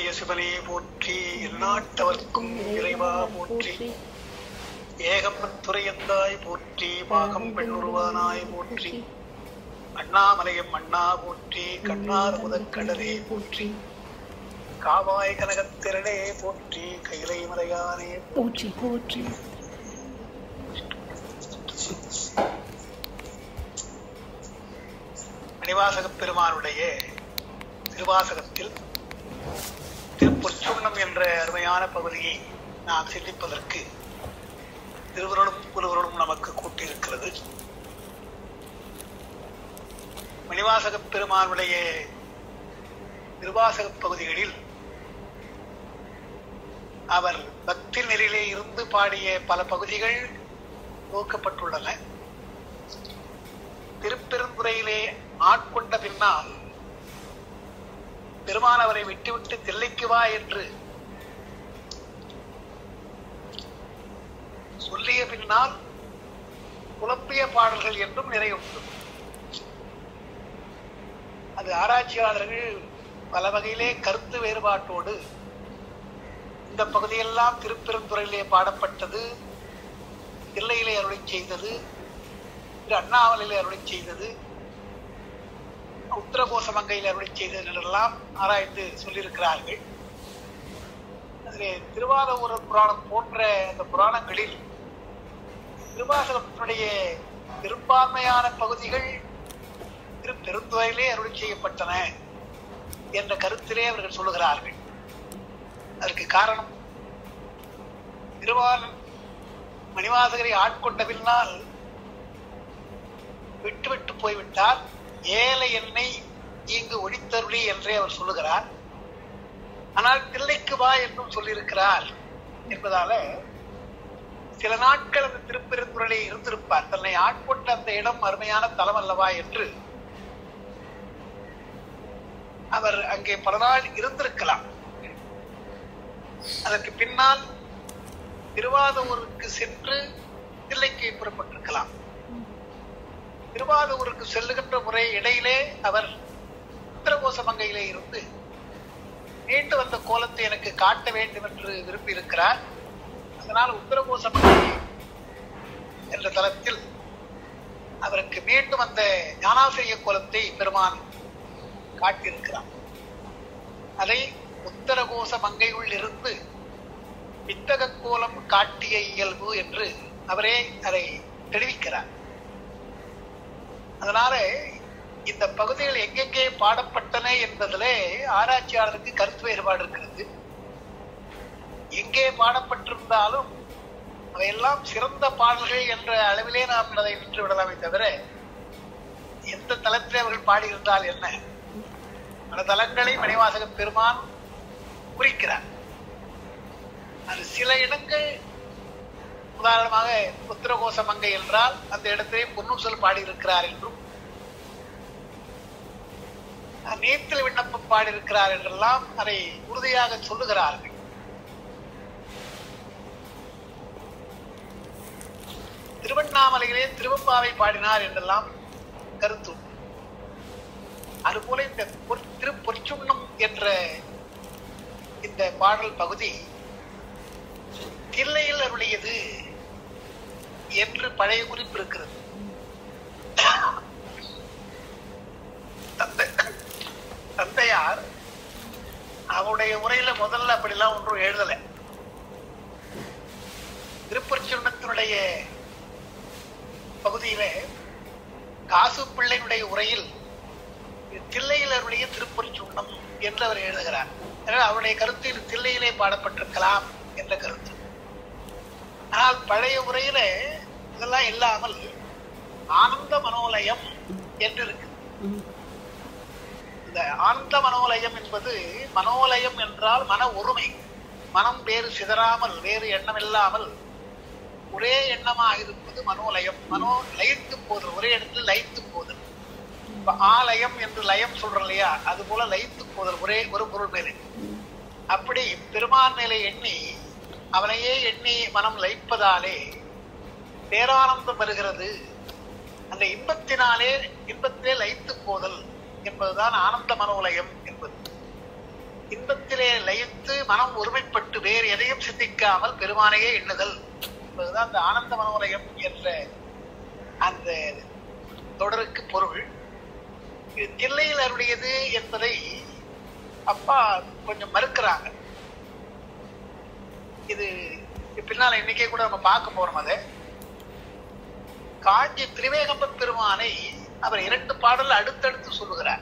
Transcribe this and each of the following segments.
எந்நாட்டவர்க்குரிய சிவனே போற்றி எந்நாட்டவர்க்கும் இறைவா போற்றி ஏகம்பத்துரையந்தாய் போற்றி பாகம் பெண்ணுருவானாய் போற்றி அண்ணாமலையம் அண்ணா போற்றி கண்ணார் முதற்கடலே போற்றி காவாய் கனகத்திரளே போற்றி கைலை மலையானே போற்றி போற்றி மணிவாசகப் பெருமானுடைய திருவாசகத்தில் திருப்பொற்சுண்ணம் என்ற அருமையான பகுதியை நாம் சிந்திப்பதற்கு திருவருளும் குருவருளும் நமக்கு கூட்டியிருக்கிறது மணிவாசகப் பெருமானுடைய திருவாசகப் பகுதிகளில் அவர் பக்தி நெறியிலே இருந்து பாடிய பல பகுதிகள் துவக்கப்பட்டுள்ளன திருப்பெருந்துறையிலே ஆட்கொண்ட பின்னால் பெருமான் அவரை விட்டுவிட்டு தில்லைக்கு வா என்று சொல்லிய பின்னால் குழப்பிய பாடல்கள் என்றும் நிறைய உண்டு அது ஆராய்ச்சியாளர்கள் பல வகையிலே கருத்து வேறுபாட்டோடு இந்த பகுதியெல்லாம் திருப்பெருந்துறையிலே பாடப்பட்டது தில்லையிலே அருளை செய்தது திரு அண்ணாமலையிலே அருளை செய்தது உத்தரகோசமங்கையில் அருளை செய்தது என்றெல்லாம் ஆராய்ந்து சொல்லியிருக்கிறார்கள் அதிலே திருவாதூர புராணம் போன்ற அந்த புராணங்களில் திருவாசகத்தினுடைய பெரும்பான்மையான பகுதிகள் திரு பெருந்துறையிலே அருளை செய்யப்பட்டன என்ற கருத்திலே அவர்கள் சொல்லுகிறார்கள் அதற்கு காரணம் திருவாரூர் மணிவாசகரை ஆட்கொண்ட பின்னால் விட்டு விட்டு போய்விட்டார் ஏழை என்னை இங்கு ஒழித்தருளி என்றே அவர் சொல்லுகிறார் ஆனால் தில்லைக்கு வா என்றும் சொல்லியிருக்கிறார் என்பதால சில நாட்கள் அந்த திருப்பெருந்துறையிலே இருந்திருப்பார் தன்னை ஆட்கொண்ட அந்த இடம் அருமையான தலம் அல்லவா என்று அவர் அங்கே பல நாள் இருந்திருக்கலாம் அதற்கு பின்னால் திருவாதூருக்கு சென்று தில்லைக்கு புறப்பட்டிருக்கலாம் திருவாதூருக்கு செல்லுகின்ற முறை இடையிலே அவர் உத்தரகோசமங்கையிலே இருந்து மீண்டு வந்த கோலத்தை எனக்கு காட்ட வேண்டும் என்று விரும்பி இருக்கிறார் அதனால் உத்தரகோசமங்கை என்ற தளத்தில் அவருக்கு மீண்டும் அந்த ஞானாசிரிய கோலத்தை பெருமான் காட்டியிருக்கிறார் அதை உத்தரகோச மங்கையுள் இருந்து வித்தக கோலம் காட்டிய இயல்பு என்று அவரே அதை தெரிவிக்கிறார் அதனால இந்த பகுதிகள் எங்கெங்கே பாடப்பட்டன என்பதிலே ஆராய்ச்சியாளருக்கு கருத்து வேறுபாடு இருக்கிறது எங்கே பாடப்பட்டிருந்தாலும் அவையெல்லாம் சிறந்த பாடல்கள் என்ற அளவிலே நாம் அதை நின்று விடலாமே தவிர எந்த தளத்திலே அவர்கள் பாடியிருந்தால் என்ன பல தலங்களை மணிவாசக பெருமான் குறிக்கிறார் அது சில இடங்கள் உதாரணமாக உத்தரகோச மங்கை என்றால் அந்த இடத்திலே பொன்னூசல் பாடியிருக்கிறார் என்றும் நீத்தில் விண்ணப்பம் பாடியிருக்கிறார் என்றெல்லாம் அதை உறுதியாக சொல்லுகிறார்கள் திருவண்ணாமலையிலே திருவம்பாவை பாடினார் என்றெல்லாம் கருத்து உண்டு. அதுபோல இந்த பொற்- திருப்பொற்சுண்ணம் என்ற இந்த பாடல் பகுதி தில்லையில் அருளியது என்று பழைய குறிப்பு இருக்கிறது தந்தை தந்தையார் அவருடைய உரையில முதல்ல அப்படிலாம் ஒன்றும் எழுதல திருப்பொற்சுண்ணத்தினுடைய பகுதியிலே காசு பிள்ளையினுடைய உரையில் இது தில்லையில் அருளிய திருப்பொற்சுண்ணம் என்று அவர் எழுதுகிறார் எனவே அவருடைய கருத்து இது தில்லையிலே பாடப்பட்டிருக்கலாம் என்ற கருத்து ஆனால் பழைய உரையில இதெல்லாம் இல்லாமல் ஆனந்த மனோலயம் என்று இருக்கு இந்த ஆனந்த மனோலயம் என்பது மனோலயம் என்றால் மன ஒருமை மனம் வேறு சிதறாமல் வேறு எண்ணம் இல்லாமல் ஒரே எண்ணமாக இருப்பது மனோலயம் மனோ லயித்து போதல் ஒரே இடத்தில் லயித்து போதல் இப்ப ஆலயம் என்று லயம் சொல்றோம் இல்லையா அது போல லயித்து போதல் ஒரே ஒரு பொருள் மேலே அப்படி பெருமான் மேலே எண்ணி அவனையே எண்ணி மனம் லயிப்பதாலே பேரானந்தம் வருகிறது அந்த இன்பத்தினாலே இன்பத்திலே லயித்து போதல் என்பதுதான் ஆனந்த மனோலயம் என்பது இன்பத்திலே லயித்து மனம் ஒருமைப்பட்டு வேறு எதையும் சிந்திக்காமல் பெருமானையே எண்ணுதல் என்பதுதான் அந்த ஆனந்த மனோலயம் என்ற அந்த தொடருக்கு பொருள் இது தில்லையில் அருடையது என்பதை அப்பா கொஞ்சம் மறுக்கிறாங்க இது பின்னால இன்னைக்கே கூட நம்ம பார்க்க போறோம் அதை காஞ்சி திரிவேகம்ப பெருமானை அவர் இரண்டு பாடல் அடுத்தடுத்து சொல்லுகிறார்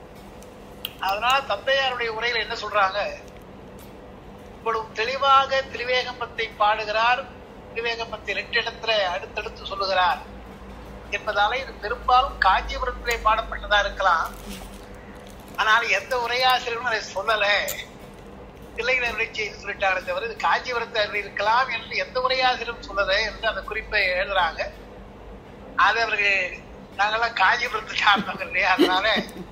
அதனால தந்தையாருடைய உரையில என்ன சொல்றாங்க இவ்வளவு தெளிவாக திரிவேகம்பத்தை பாடுகிறார் திரிவேகம்பத்தை ரெண்டு இடத்துல அடுத்தடுத்து சொல்லுகிறார் என்பதால இது பெரும்பாலும் காஞ்சிபுரத்திலே பாடப்பட்டதா இருக்கலாம் ஆனால் எந்த உரையாசிரியரும் அதை சொல்லல தில்லையில செய்து சொல்லிட்டாங்க தவிர இது காஞ்சிபுரத்தை அருள் இருக்கலாம் என்று எந்த உரையாசிரியரும் சொல்லல என்று அந்த குறிப்பை எழுதுறாங்க அது அவர்கள் நாங்கெல்லாம் காஞ்சிபுரத்து சார்ந்தவங்க இல்லையா அதனால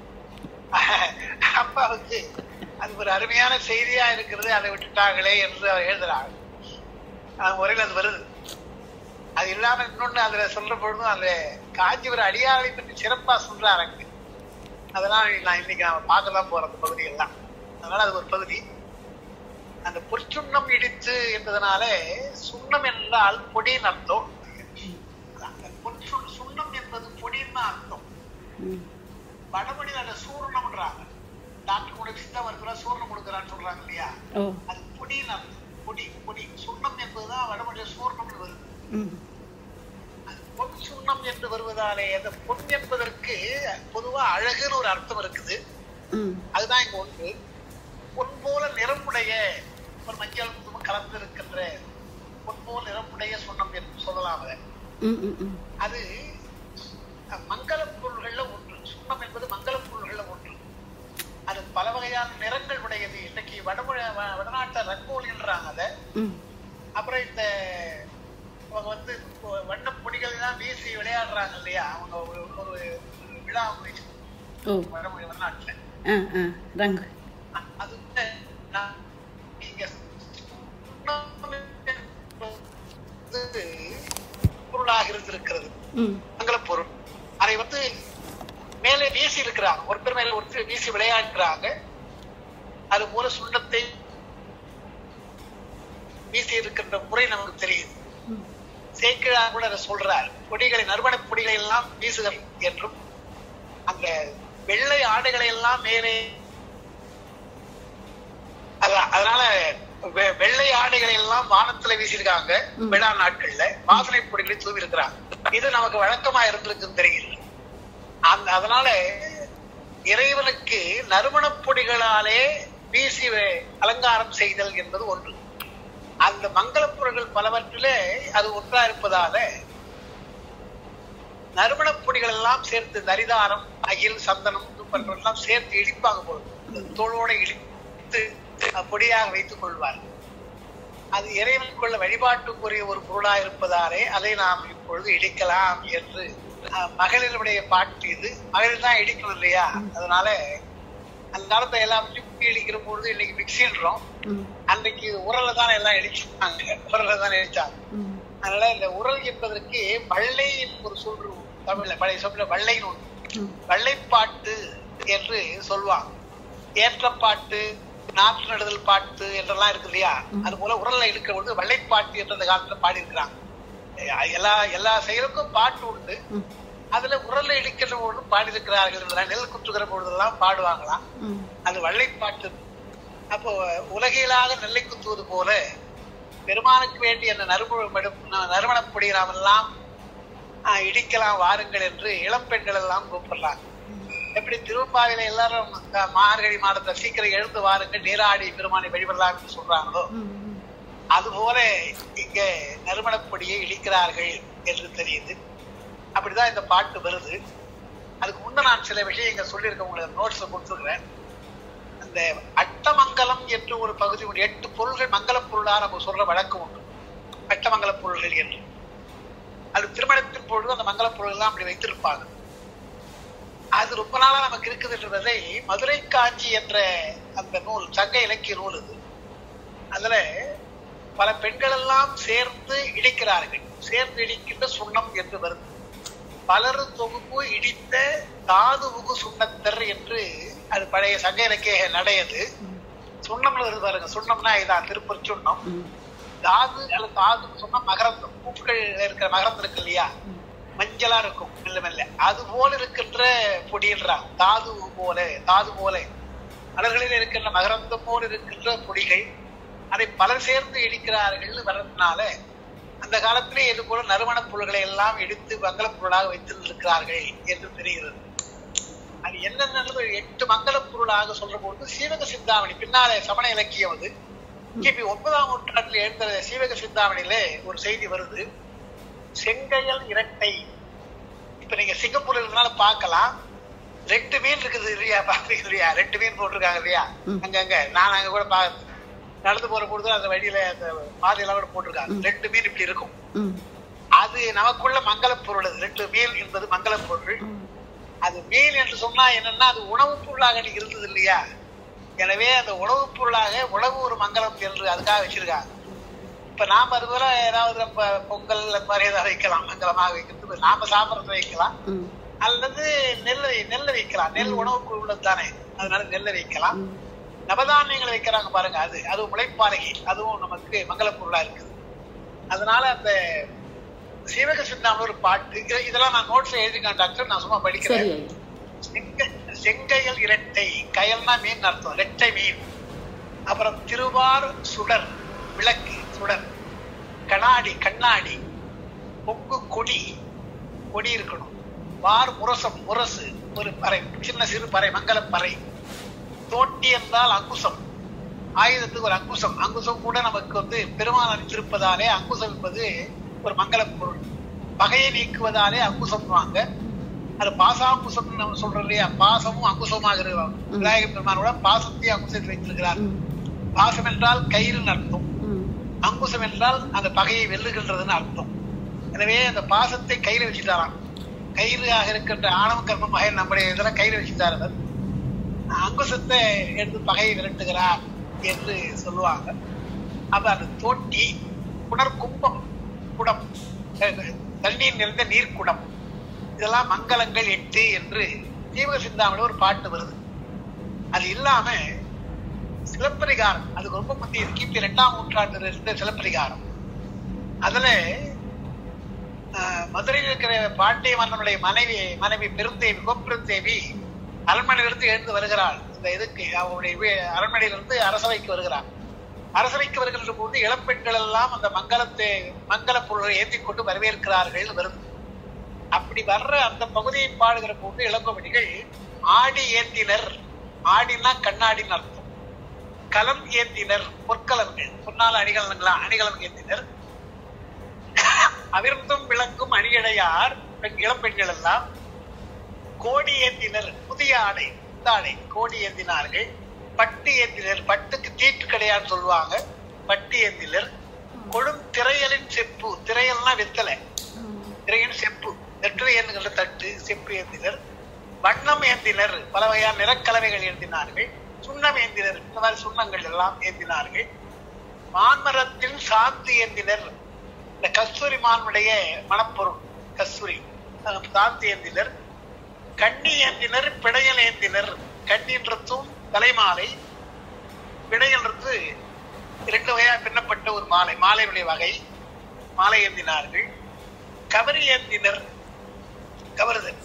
அப்பாவுக்கு அது ஒரு அருமையான செய்தியா இருக்கிறது அதை விட்டுட்டாங்களே என்று அவர் எழுதுறாங்க அது முறையில் அது வருது அது இல்லாம இன்னொன்னு அதுல சொல்ற பொழுதும் அதுல காஞ்சிபுரம் அடியாரை பற்றி சிறப்பா சொல்றாரு அங்க அதெல்லாம் நான் இன்னைக்கு நாம பார்க்கலாம் போற அந்த பகுதி எல்லாம் அதனால அது ஒரு பகுதி அந்த பொற்சுண்ணம் இடித்து என்பதனால சுண்ணம் என்றால் பொடின்னு அர்த்தம் அந்த பொற்சு- சுண்ணம் என்பது பொடின்னு தான் அர்த்தம் ம் வடமொழியில அந்த சூர்ணம்ன்றாங்க டாக்டர் கூட சித்தா மருத்துவரா சூர்ணம் கொடுக்குறான்னு சொல்றாங்க இல்லையா ஓ அது பொடின்னு அர்த்தம் பொடி பொடி சுண்ணம் என்பதுதான் வடமொழியில சூர்ணம்னு வருது ம் அது பொன் சுண்ணம் என்று வருவதாலே அந்த பொன் என்பதற்கு பொதுவா அழகுன்னு ஒரு அர்த்தம் இருக்குது ம் அதுதான் இங்க ஒன்று பொன் போல நிறமுடைய ஒரு மஞ்சள் குங்குமம் கலந்து இருக்கின்ற பொன் போல நிறமுடைய சுண்ணம் என்று சொல்லலாம் அதை ம் ம் ம் அது அஹ், மங்கலப் பொருள்கள்ல ஒன்று சுண்ணம் என்பது மங்கலப் பொருள்கள்ல ஒன்று அது பல வகையான நிறங்கள் உடையது இன்னைக்கு வடமொழி வ- வடநாட்டுல ரங்கோலின்றாங்க அதை ம் அப்புறம் இந்த அவங்க வந்து வண்ண பொடிகள் எல்லாம் வீசி விளையாடுறாங்க இல்லையா அவங்க ஒரு ஒரு ஒரு விழா வச்சு ஓ வடமொழி வடநாட்டுல ஆ ஆ ரங்கு அ- அது வந்து நான் நீங்க வந்து பொருளாக இருந்திருக்கிறது ம் மங்கள பொருள் அதை வந்து மேலே வீசி இருக்கிறாங்க ஒருத்தர் மேல ஒருத்தர் வீசி விளையாடுறாங்க அது போல சுண்ணத்தை வீசி இருக்கின்ற முறை நமக்கு தெரியுது ம் சேக்கிழார் கூட அதை சொல்றார் பொடிகளை நறுமணப் பொடிகளை எல்லாம் வீசுதல் என்றும் அந்த வெள்ளை ஆடைகளை எல்லாம் மேலே அதான், அதனால வெ- வெள்ளை ஆடைகளை எல்லாம் வானத்துல வீசியிருக்காங்க ம். விழா நாட்கள்ல வாசனை பொடிகளை தூவி இருக்கிறாங்க இது நமக்கு வழக்கமா இருந்திருக்குன்னு தெரியல அந்த அதனால இறைவனுக்கு நறுமணப் பொடிகளாலே வீசி வே- அலங்காரம் செய்தல் என்பது ஒன்று அந்த மங்களப் பொருள்கள் பலவற்றிலே அது ஒன்றா இருப்பதால நறுமணப் பொடிகள் எல்லாம் சேர்த்து நரிதாரம் அகில் சந்தனம் இது போன்றவற்றெல்லாம் சேர்த்து இடிப்பாங்க போது தோளோட இடித்து அஹ், பொடியாக வைத்துக் கொள்வார் அது இறைவனுக்குள்ள வழிபாட்டுக்குரிய ஒரு பொருளா இருப்பதாலே அதை நாம் இப்பொழுது இடிக்கலாம் என்று அஹ், மகளிருடைய பாட்டு இது மகளிர் தான் இடிக்கணும் இல்லையா அதனால அந்த காலத்துல எல்லாம் சுத்தி இடிக்கிற பொழுது இன்னைக்கு மிக்சின்றோம் ம் அன்றைக்கு உரல்ல தான் எல்லாம் இடிச்சாங்க உரல்ல தான் இடிச்சாங்க ம் அதனால இந்த உரல் என்பதற்கு வள்ளை ஒரு சொல்று தமிழ்ல பழைய சொல்ல வள்ளைன்னு ஒன்று ம் வள்ளைப்பாட்டு என்று சொல்லுவாங்க ஏற்றப்பாட்டு நாற்று நடுதல் பாட்டு என்றெல்லாம் இருக்கு இல்லையா அது போல உரல்ல இருக்கிற பொழுது வள்ளைப்பாட்டு என்ற அந்த காலத்துல பாடி இருக்கிறாங்க எல்லா எல்லா செயலுக்கும் பாட்டு உண்டு ம் அதுல உரல்ல இடிக்கிற பொழுது பாடியிருக்கிறார்கள் என்பதெல்லாம் நெல் குத்துகிற பொழுதெல்லாம் பாடுவாங்களாம் ம் அது வள்ளைப்பாட்டு அப்போ உலகிலாக நெல்லை குத்துவது போல பெருமானுக்கு வேண்டிய அந்த நறுமண நறுமணப்பொடி நாம் எல்லாம் ஆஹ், இடிக்கலாம் வாருங்கள் என்று இளம் பெண்கள் எல்லாம் கூப்பிடுறாங்க எப்படி திருப்பாவில எல்லாரும் இந்த மார்கழி மாதத்துல சீக்கிரம் எழுந்து வாருங்கள் நீராடி பெருமானை வழிபடலாம் என்று சொல்றாங்களோ ம் ம் அதுபோல இங்க நறுமணப்பொடியை இடிக்கிறார்கள் என்று தெரியுது அப்படிதான் இந்த பாட்டு வருது அதுக்கு முன்ன நான் சில விஷயங்கள் சொல்லியிருக்கேன் உங்களுக்கு நோட்ஸ் கொடுத்துருக்கிறேன் அந்த அட்டமங்கலம் என்று ஒரு பகுதி உண்டு எட்டு பொருள்கள் மங்கள பொருளா நம்ம சொல்ற வழக்கம் உண்டு அட்டமங்கல பொருள்கள் என்று அது திருமணத்தின் பொழுது அந்த மங்கள பொருள் எல்லாம் அப்படி வைத்திருப்பாங்க அது ரொம்ப நாளா நமக்கு இருக்குது என்றதை மதுரை காஞ்சி என்ற அந்த நூல் சங்க இலக்கிய நூல் இது அதுல பல பெண்கள் எல்லாம் சேர்ந்து இடிக்கிறார்கள் சேர்ந்து இடிக்கின்ற சுண்ணம் என்று வருது பலரு தொகுப்பு இடித்த தாதுவுகு சுண்ணத்தர் என்று அது பழைய சங்க இலக்கிய நடையது சுண்ணம்னு வருது பாருங்க சுண்ணம்னா இதான் திருப்பூர் சுண்ணம் ம் தாது அல்லது தாதுன்னு சொன்னா மகரந்தம் பூக்கள் இருக்கிற மகரந்தம் இருக்கு இல்லையா ம். மஞ்சளா இருக்கும் மெல்ல மெல்ல அது போல இருக்கின்ற பொடின்றான் தாது போல தாது போல மலர்களில் இருக்கின்ற மகரந்தம் போல இருக்கின்ற பொடிகள் அதை பலர் சேர்ந்து இடிக்கிறார்கள் வர்றதுனால அந்த காலத்திலே இது போல நறுமணப் பொருள்களை எல்லாம் எடுத்து மங்களப் பொருளாக வைத்திருக்கிறார்கள் என்று தெரிகிறது அது என்னென்னது எட்டு மங்களப் பொருளாக சொல்ற பொழுது சீவக சிந்தாமணி பின்னாலே சமண இலக்கியம் அது கிபி ஒன்பதாம் நூற்றாண்டில் எழுந்த சீவக சிந்தாமணியிலே ஒரு செய்தி வருது செங்கையல் இரட்டை இப்ப நீங்க சிங்கப்பூர்ல இருந்தனால பார்க்கலாம் ரெண்டு மீன் இருக்குது இல்லையா பாத்தீங்க இல்லையா ரெண்டு மீன் போட்டிருக்காங்க இல்லையா ம். அங்கங்க நான் அங்க கூட பா நடந்து போற பொழுது அந்த வழியில அந்த பாதையெல்லாம் கூட போட்டிருக்காங்க ம். ரெண்டு மீன் இப்படி இருக்கும் ம் அது நமக்குள்ள மங்களப் பொருள் அது ரெண்டு மீன் என்பது மங்களப் பொருள் ம் அது மீன் என்று சொன்னா என்னன்னா அது உணவுப் பொருளாக அன்னைக்கு இருந்தது இல்லையா எனவே அந்த உணவுப் பொருளாக உணவு ஒரு மங்களம் என்று அதுக்காக வச்சிருக்காங்க இப்ப நாம அது போல ஏதாவது நம்ம பொங்கல் அந்த மாதிரி ஏதாவது வைக்கலாம் மங்களமாக வைக்கிறது நாம சாப்பிடறது வைக்கலாம் ம் அல்லது நெல் நெல்லை வைக்கலாம் நெல் உணவுக்கு உள்ளது தானே அதனால நெல்லை வைக்கலாம் ம் நவதானியங்களை வைக்கிறாங்க பாருங்க அது அதுவும் முளைப்பாறைகை அதுவும் நமக்கு மங்களப் பொருளா இருக்குது அதனால அந்த சீவக சிந்தாமணி ஒரு பாட்டு இது- இதெல்லாம் நான் நோட்ஸ்ல எழுதிருக்கேன் டாக்டர் நான் சும்மா படிக்கிறேன் சரி ஐயா செங்க- செங்கையல் இரட்டை கயல்னா மீன் அர்த்தம் இரட்டை மீன் அப்புறம் திருவார் சுடர் விளக்கு சுடர் கண்ணாடி கண்ணாடி பொங்கு கொடி கொடி இருக்கணும் வார் முரசம் முரசு ஒரு பறை சின்ன சிறு பறை மங்கள பறை தோட்டி என்றால் அங்குசம் ஆயுதத்துக்கு ஒரு அங்குசம் அங்குசம் கூட நமக்கு வந்து பெருமாள் அளித்திருப்பதாலே அங்குசம் என்பது ஒரு மங்களப் பொருள் பகையை நீக்குவதாலே அங்குசம் வாங்க அது பாசாங்குசம் நம்ம சொல்றோம் இல்லையா பாசமும் அங்குசமாக இருக்கிறாங்க ம். விநாயகர் பெருமானோட பாசத்தையும் அங்குசத்தை வைத்திருக்கிறார் ம் பாசம் என்றால் கயிறுன்னு அர்த்தம் ம் அங்குசம் என்றால் அந்த பகையை வெல்லுகின்றதுன்னு அர்த்தம் எனவே அந்த பாசத்தை கையில வச்சுட்டாராம் கயிறாக இருக்கின்ற ஆணவ கர்ம மகன் நம்முடைய இதெல்லாம் கையில வச்சுட்டார் அவர் அங்குசத்தை எடுத்து பகையை விரட்டுகிறார் என்று சொல்லுவாங்க அப்ப அந்த தோட்டி குணர் கும்பம் குடம் அஹ், தண்ணீர் நிறைந்த நீர்க்குடம் இதெல்லாம் மங்களங்கள் எட்டு என்று ஜீவக சிந்தாமணி ஒரு பாட்டு வருது அது இல்லாம சிலப்பதிகாரம் அது ரொம்ப முந்தைய கிபி இரண்டாம் நூற்றாண்டுல இருந்த சிலப்பதிகாரம் அதுல ஆஹ், மதுரையில் இருக்கிற பாண்டிய மன்னனுடைய மனைவி மனைவி பெருந்தேவி கோப்பெருந்தேவி அரண்மனையிலிருந்து எழுந்து வருகிறாள் இந்த இதுக்கு அவருடைய வீ- அரண்மனையிலிருந்து அரசவைக்கு வருகிறார் அரசவைக்கு வருகின்ற போது இளம்பெண்கள் எல்லாம் அந்த மங்களத்தை மங்கள பொருளை ஏந்தி கொண்டு வரவேற்கிறார்கள் வருது அப்படி வர்ற அந்த பகுதியை பாடுகிற போது இளங்கோவடிகள் ஆடி ஏந்தினர் ஆடினா கண்ணாடின்னு அர்த்தம் கலம் ஏந்தினர் பொற்கலன்கள் பொன்னால் அணிகலன்களா அணிகலன் ஏந்தினர் அவிர்ந்தும் விளங்கும் அணியடையார் பெண் இளம்பெண்கள் எல்லாம் கோடி ஏந்தினர் புதிய ஆடை புத்தாடை கோடி ஏந்தினார்கள் பட்டு ஏந்தினர் பட்டுக்கு தீட்டு கிடையான்னு சொல்லுவாங்க பட்டு ஏந்தினர் கொழும் திரையலின் செப்பு திரையல்னா வெத்தலை திரையின் செப்பு வெற்றிலை என்கின்ற தட்டு செப்பு ஏந்தினர் வண்ணம் ஏந்தினர் பல வகையான நிறக்கலவைகள் ஏந்தினார்கள் சுண்ணம் ஏந்தினர் இந்த மாதிரி சுண்ணங்கள் எல்லாம் ஏந்தினார்கள் மான்மரத்தின் சாந்து ஏந்தினர் இந்த கஸ்தூரி மானுடைய மணப்பொருள் கஸ்தூரி அஹ் சாந்து ஏந்தினர் கண்ணி ஏந்தினர் பிடையல் ஏந்தினர் கண்ணின்றதும் தலைமாலை பிடையல்ன்றது இரண்டு வகையா பின்னப்பட்ட ஒரு மாலை மாலையினுடைய வகை மாலை ஏந்தினார்கள் கவரி ஏந்தினர் கவருதல்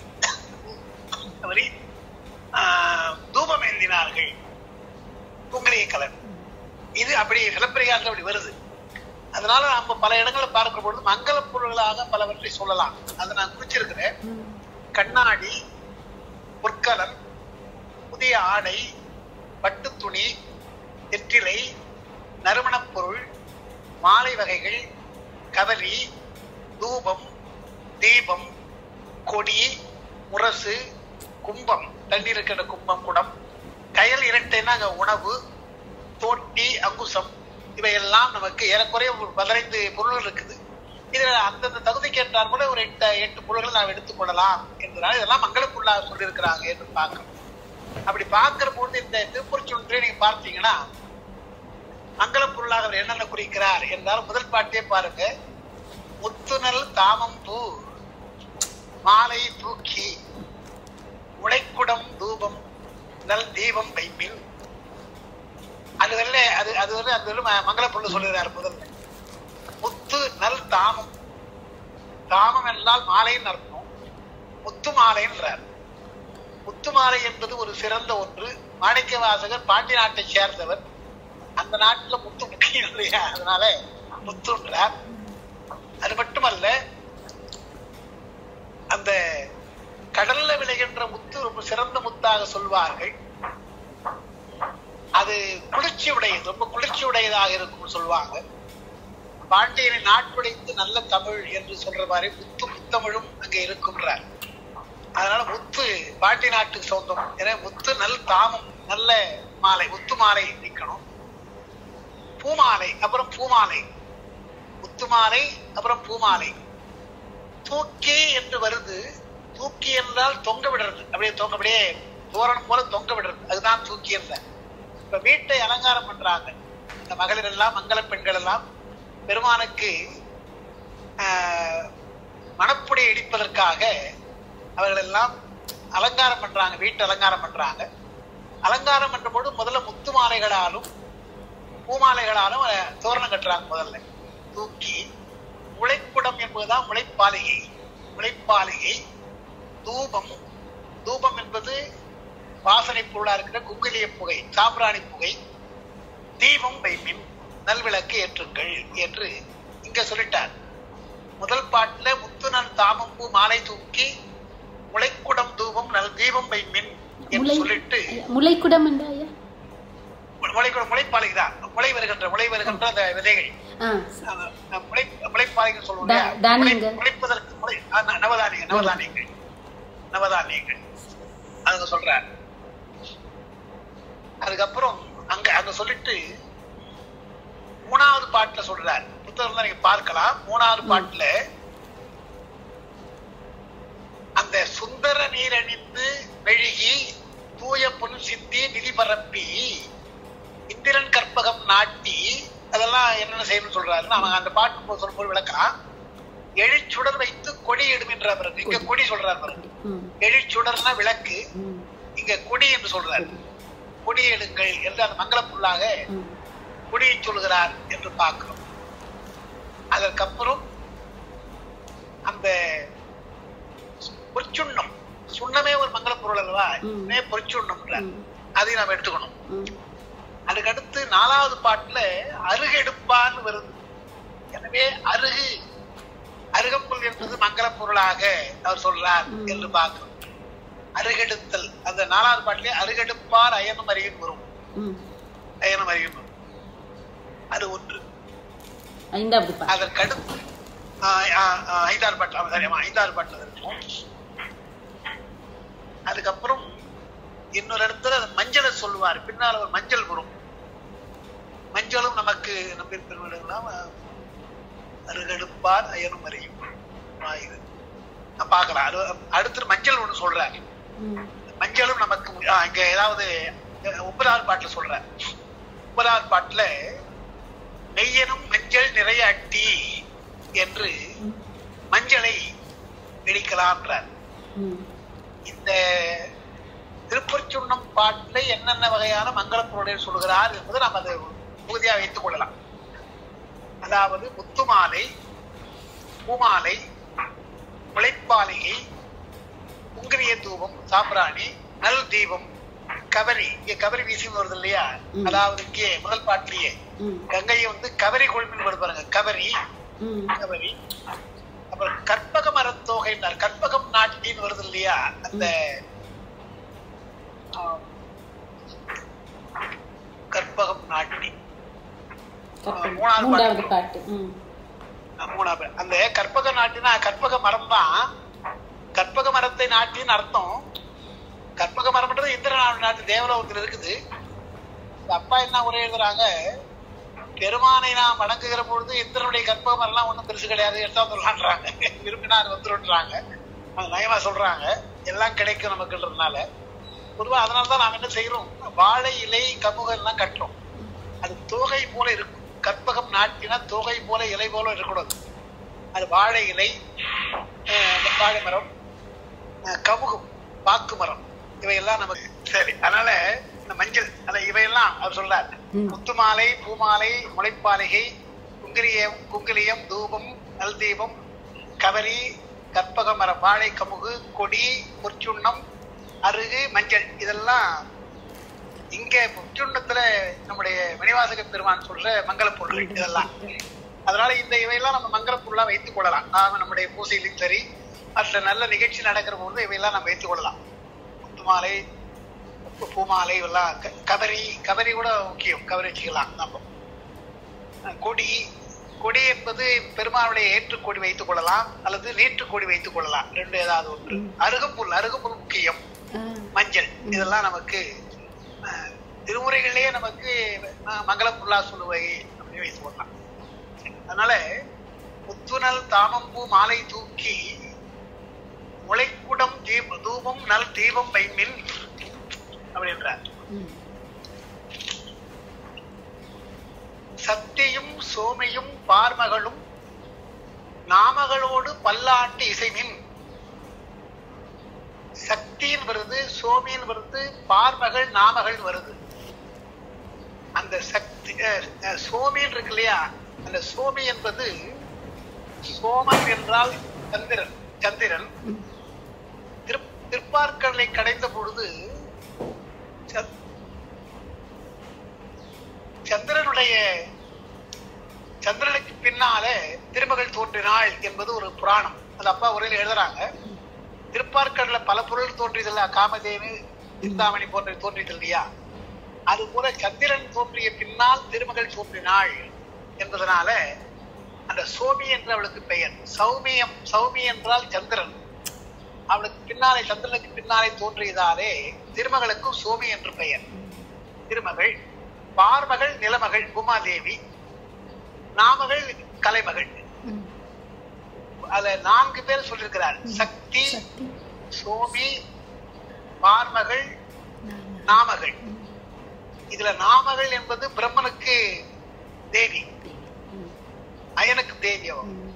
கவரி ஆஹ், தூபம் ஏந்தினார்கள் குங்கலிய கலர் இது அப்படி சிலப்பதிகாரத்தில் அப்படி வருது அதனால நம்ம பல இடங்களை பார்க்கிற பொழுது மங்கள பொருள்களாக பலவற்றை சொல்லலாம் அதை நான் குறிச்சிருக்கிறேன் கண்ணாடி பொற்கலன் புதிய ஆடை பட்டு துணி வெற்றிலை நறுமணப் பொருள் மாலை வகைகள் கவரி தூபம் தீபம் கொடி முரசு கும்பம் தண்ணீர் இருக்கிற கும்பம் குடம் கயல் இரட்டைன்னா அங்க உணவு தோட்டி அங்குசம் இவையெல்லாம் நமக்கு ஏறக்குறைய ஒரு பதினைந்து பொருள்கள் இருக்குது இதுல அந்தந்த தகுதிக்கு ஏற்றார் கூட ஒரு எட்டு எட்டு பொருள்கள் நாம் எடுத்துக்கொள்ளலாம் என்பதனால இதெல்லாம் மங்களப்புள்ளாக சொல்லியிருக்கிறாங்க என்று பார்க்கிறோம் அப்படி பார்க்கிற போது இந்த திருப்பூர் நீங்க பார்த்தீங்கன்னா மங்கள பொருளாக அவர் என்னென்ன குறிக்கிறார் என்றால் முதல் பாட்டே பாருங்க முத்துநல் தாமம் பூ மாலை தூக்கி உடைக்குடம் தூபம் நல் தீபம் வைப்பின் அது வரல அது அது வந்து அது வந்து ம- மங்கள பொண்ணு சொல்லுறாரு முதல்ல முத்து நல் தாமம் தாமம் என்றால் மாலைன்னு அர்த்தம் முத்து மாலைன்றார் முத்து மாலை என்பது ஒரு சிறந்த ஒன்று மாணிக்க வாசகர் பாண்டி நாட்டை சேர்ந்தவர் அந்த நாட்டுல முத்து முக்கியம் இல்லையா அதனால முத்துன்றார் அது மட்டுமல்ல அந்த கடல்ல விளைகின்ற முத்து ரொம்ப சிறந்த முத்தாக சொல்வார்கள் அது குளிர்ச்சி உடையது ரொம்ப குளிர்ச்சி உடையதாக இருக்கும்னு சொல்லுவாங்க பாண்டியனை நாட்டுடைத்து நல்ல தமிழ் என்று சொல்ற மாதிரி முத்து முத்தமிழும் அங்க இருக்குன்றார் அதனால முத்து பாண்டி நாட்டுக்கு சொந்தம் ஏன்னா முத்து நல் தாமம் நல்ல மாலை முத்து மாலை நிக்கணும் பூமாலை அப்புறம் பூமாலை முத்து மாலை அப்புறம் பூமாலை தூக்கி என்று வருது தூக்கி என்றால் தொங்க விடுறது அப்படியே தொங்க அப்படியே தோரணம் போல தொங்க விடுறது அதுதான் தூக்கி என்ற இப்ப வீட்டை அலங்காரம் பண்றாங்க இந்த மகளிர் எல்லாம் மங்கள பெண்கள் எல்லாம் பெருமானுக்கு ஆஹ், மணப்புடை இடிப்பதற்காக அவர்கள் எல்லாம் அலங்காரம் பண்றாங்க வீட்டு அலங்காரம் பண்றாங்க அலங்காரம் பண்ற போது முதல்ல முத்து மாலைகளாலும் பூமாலைகளாலும் அஹ், தோரணம் கட்டுறாங்க முதல்ல தூக்கி முளைக்குடம் என்பதுதான் முளைப்பாலிகை முளைப்பாலிகை தூபம் தூபம் என்பது வாசனை பொருளா இருக்கிற குங்கிலிய புகை சாம்பிராணி புகை தீபம் வைமின் நல்விளக்கு ஏற்றுங்கள் என்று இங்க சொல்லிட்டார் முதல் பாட்டுல முத்துநன் தாமம்பூ மாலை தூக்கி முளைக்குடம் தூபம் நல் தீபம் வைமின் என்று முளை சொல்லிட்டு முளைக்குடம் என்றா ஐயா முளைக்குடம் முளைப்பாலிகை தான் முளை வருகின்ற முளை வருகின்ற அந்த விதைகள் ஆ அந்த- அந்த முளை முளைப்பாலிகை சொல்லுவோம் தா- இல்லையா? தானியங்கள். முளை- முளைப்பதற்கு முளை ஆ, ந- நவதானியங்கள் நவதானியங்கள் நவதானியங்கள் அதுங்க சொல்றார் அதுக்கப்புறம் அங்க அங்க சொல்லிட்டு மூணாவது பாட்டுல சொல்றார் புத்தகம் தான் நீங்க பார்க்கலாம் மூணாவது பாட்டுல அந்த சுந்தர நீர் அணிந்து மெழுகி தூய பொன் சிந்தி நிதி பரப்பி இந்திரன் கற்பகம் நாட்டி அதெல்லாம் என்னென்ன செய்யணும்னு சொல்றாரு அவன் அந்த பாட்டு சொல்லும்போது விளக்கலாம் எழிச்சுடர் வைத்து கொடி எடுமின்ற பிறகு இங்க கொடி சொல்றாரு பாருங்க ம் எழிச்சுடர்னா விளக்கு ம் இங்க கொடி என்று சொல்றாரு கொடி எடுங்கள் என்று அந்த மங்கள புல்லாக ம் கொடியை சொல்கிறார் என்று பார்க்கிறோம் அதற்கப்புறம் அந்த பொற்சுண்ணம் சுண்ணமே ஒரு மங்கள பொருள் அல்லவா ம். சுண்ணமே பொற்சுண்ணம்ன்றார் ம் அதையும் நாம் எடுத்துக்கணும் ம் அதுக்கடுத்து நாலாவது பாட்டுல அருகெடுப்பான்னு வருது எனவே அருகு அருகப்புல் என்பது மங்கள பொருளாக அவர் சொல்றார் ம். என்று பார்க்கிறோம் அருகெடுத்தல் அந்த நாலாவது பாட்டிலே அருகெடுப்பார் அயனும் அறியும் வரும் ம் அயனும் அறியும் வரும் அது ஒன்று ஐந்தாவது பாட்டு அதற்கடுத்து ஆஹ் ஆஹ் ஆஹ் ஐந்தாறு பாட்டு ஆமா, சரி, ஆமா, ஐந்தாறு பாட்டு இருக்கும் அதுக்கப்புறம் இன்னொரு இடத்துல அந்த மஞ்சளை சொல்லுவார் பின்னால ஒரு மஞ்சள் வரும் மஞ்சளும் நமக்கு நம்பி பெருமிடங்களாம் அருகெடுப்பார் அயனும் அறியும் ஆ, இது நான் பார்க்கலாம் அது அடுத்து மஞ்சள் ஒண்ணு சொல்றாரு ம் மஞ்சளும் நமக்கு ஆ, இங்க ஏதாவது அஹ், ஒன்பதாவது பாட்டுல சொல்றேன் ஒன்பதாவது பாட்டுல நெய்யனும் மஞ்சள் நிறைய அட்டி என்று ம் மஞ்சளை இடிக்கலாம்ன்றார் ம் இந்த திருப்பொற்சுண்ணம் பாட்டுல என்னென்ன வகையான மங்கள பொருளை சொல்கிறார் என்பதை நாம் அதை பகுதியா வைத்துக் கொள்ளலாம் அதாவது முத்துமாலை பூமாலை முளைப்பாலிகை குங்கிரிய தூபம் சாம்பிராணி நல் தீபம் கவரி இங்க கவரி வீசின்னு வருது இல்லையா ம். அதாவது இங்கே முதல் பாட்டிலேயே ம் கங்கையை வந்து கவரி கொழுமின்னு வருது பாருங்க கவரி ம் கவரி அப்புறம் கற்பக மரத்தோகைன்னார் கற்பகம் நாட்டின்னு வருது இல்லையா அந்த ஆம், கற்பகம் நாட்டி கற்பனை. மூணாவது மூன்றாவது பாட்டு. பாட்டு ம் அஹ், மூணாவது அந்த கற்பக நாட்டினா கற்பக மரம் தான் கற்பக மரத்தை நாட்டின்னு அர்த்தம் கற்பக மரம்ன்றது இந்திர நாட்டு தேவலோகத்தில் இருக்குது இந்த அப்பா என்ன உரை எழுதுறாங்க பெருமானை நாம் வணங்குகிற பொழுது இந்திரனுடைய கற்பக மரம்லாம் ஒண்ணும் பெருசு கிடையாது எடுத்தா சொல்லலான்றாங்க விரும்பினார் வந்துருன்றாங்க அது நயமா சொல்றாங்க எல்லாம் கிடைக்கும் நமக்குன்றதுனால பொதுவா அதனாலதான் நாம் என்ன செய்யறோம் வாழை இலை கமுக எல்லாம் கட்டுறோம் அது தோகை போல இருக்கும் கற்பகம் நாட்டினா தோகை போல இலை போல இருக்கக்கூடாது அது வாழை இலை அஹ், அந்த வாழை மரம் அஹ், கமுகம் பாக்கு மரம் இவையெல்லாம் நமக்கு சரி அதனால இந்த மஞ்சள் அல்ல இவையெல்லாம் அவர் சொல்றார் ம். முத்துமாலை பூமாலை முளைப்பாலிகை குங்கிலியம் குங்கிலியம் தூபம் நல் தீபம் கவரி கற்பக மர வாழை கமுகு கொடி பொற்சுண்ணம் அருகு மஞ்சள் இதெல்லாம் இங்க பொற்சுண்ணத்துல நம்முடைய மணிவாசக பெருமான் சொல்ற மங்கள பொருள் இதெல்லாம் அதனால இந்த இவையெல்லாம் நம்ம மங்கள பொருளா வைத்துக் கொள்ளலாம் நாம நம்முடைய பூசையிலும் சரி மற்ற நல்ல நிகழ்ச்சி நடக்கிற போது இவையெல்லாம் நம்ம வைத்துக் கொள்ளலாம் முத்துமாலை பூ- பூமாலை இதெல்லாம் க- கபரி கபரி கூட முக்கியம் கபரி வச்சுக்கலாம் நம்ம அஹ் கொடி கொடி என்பது பெருமானுடைய ஏற்றுக் கொடி வைத்துக் கொள்ளலாம் அல்லது நீற்றுக் கொடி வைத்துக் கொள்ளலாம் ரெண்டு ஏதாவது ஒன்று அருகம்புல் அருகம்புல் முக்கியம் ஆ. மஞ்சள் இதெல்லாம் நமக்கு அஹ், திருமுறைகளிலேயே நமக்கு அஹ், மங்கள பொருளா சொல்லுவை அப்படின்னு வைத்துக் கொள்ளலாம் அதனால முத்துநல் தாமம்பூ மாலை தூக்கி முளைக்குடம் தீப தூபம் நல் தீபம் வைமின் அப்படின்றார் ம். சத்தியும் சோமையும் பார்மகளும் நாமகளோடு பல்லாண்டு இசைமின் சக்தியின் வருது சோமியின் வருது பார்மகள் நாமகள் வருது அந்த சக்தி அஹ், அஹ், சோமின்னு இருக்கு இல்லையா அந்த சோமி என்பது சோமன் என்றால் சந்திரன் சந்திரன் ம். திரு திருப்பார்கடலை கடைந்த பொழுது சந்- சந்திரனுடைய சந்திரனுக்கு பின்னால திருமகள் தோன்றினாள் என்பது ஒரு புராணம் அது அப்பா உரையில எழுதுறாங்க திருப்பார்கடல பல பொருள் தோன்றியது இல்ல காமதேனு சிந்தாமணி போன்ற தோன்றியது இல்லையா அது போல சந்திரன் தோன்றிய பின்னால் திருமகள் தோன்றினாள் என்பதனால அந்த சோமி என்று அவளுக்கு பெயர் சௌமியம் சௌமி என்றால் சந்திரன் அவளுக்கு பின்னாலே சந்திரனுக்கு பின்னாலே தோன்றியதாலே திருமகளுக்கும் சோமி என்று பெயர் திருமகள் பார்மகள் நிலமகள் உமாதேவி நாமகள் கலைமகள் ம். அதுல நான்கு பேர் சொல்லியிருக்கிறார் சக்தி சக்தி சோமி பார்மகள் நாம. நாமகள் ம். இதுல நாமகள் என்பது பிரம்மனுக்கு தேவி ம். அயனுக்கு தேவி அவன் ம்.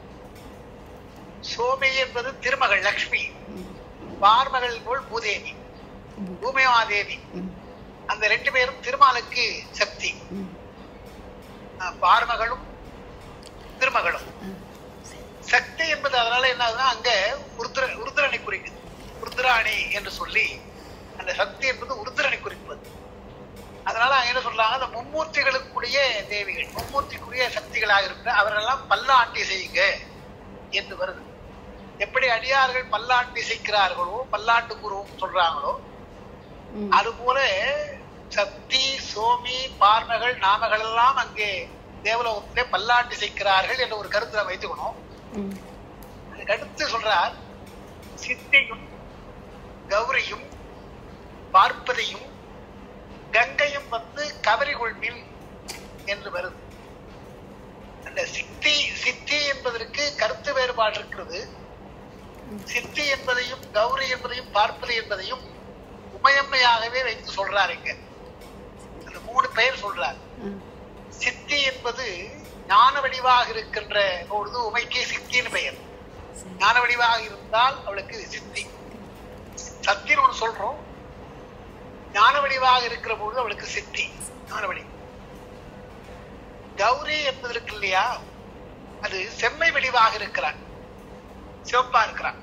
சோமி என்பது திருமகள் லக்ஷ்மி ம். பார்மகள் போல் பூதேவி ம். பூமியாதேவி ம். அந்த ரெண்டு பேரும் திருமாலுக்கு சக்தி ம். அஹ் பார்மகளும் திருமகளும் ஆ. சரி. சக்தி என்பது அதனால என்ன ஆகுதுன்னா அங்க உருத்திர உருத்திரனை குறிக்குது உருத்திராணி என்று சொல்லி அந்த சக்தி என்பது உருத்திரனை குறிப்பது அதனால அங்க என்ன சொல்றாங்க அந்த மும்மூர்த்திகளுக்குரிய தேவிகள் மும்மூர்த்திக்குரிய சக்திகளாக இருக்கிற அவரெல்லாம் பல்லாண்டு செய்யுங்க என்று வருது எப்படி அடியார்கள் பல்லாண்டு இசைக்கிறார்களோ பல்லாண்டு குருவும் சொல்றாங்களோ ம். அதுபோல சக்தி சோமி பார்மகள் நாமகள் எல்லாம் அங்கே தேவலோகத்திலே பல்லாண்டு இசைக்கிறார்கள் என்ற ஒரு கருத்தை நாம் வைத்துக்கணும் ம். அதுக்கு அடுத்து சொல்றார் சித்தியும் கௌரியும் பார்ப்பதையும் கங்கையும் வந்து கவரி கொள்மின் என்று வருது அந்த சித்தி சித்தி என்பதற்கு கருத்து வேறுபாடு இருக்கிறது சித்தி என்பதையும் கௌரி என்பதையும் பார்ப்பது என்பதையும் உமையம்மையாகவே வைத்து சொல்றார் இங்க அந்த மூணு பெயர் சொல்றார் ஆ. சித்தி என்பது ஞான வடிவாக இருக்கின்ற பொழுது உமைக்கு சித்தின்னு பெயர் சரி. ஞான வடிவாக இருந்தால் அவளுக்கு சித்தி சத்தின்னு ஒண்ணு சொல்றோம் ஞான வடிவாக இருக்கிற பொழுது அவளுக்கு சித்தி ஞான வடி கௌரி என்பது இருக்கு இல்லையா அது செம்மை வடிவாக இருக்கிறான் சிவப்பா இருக்கிறான்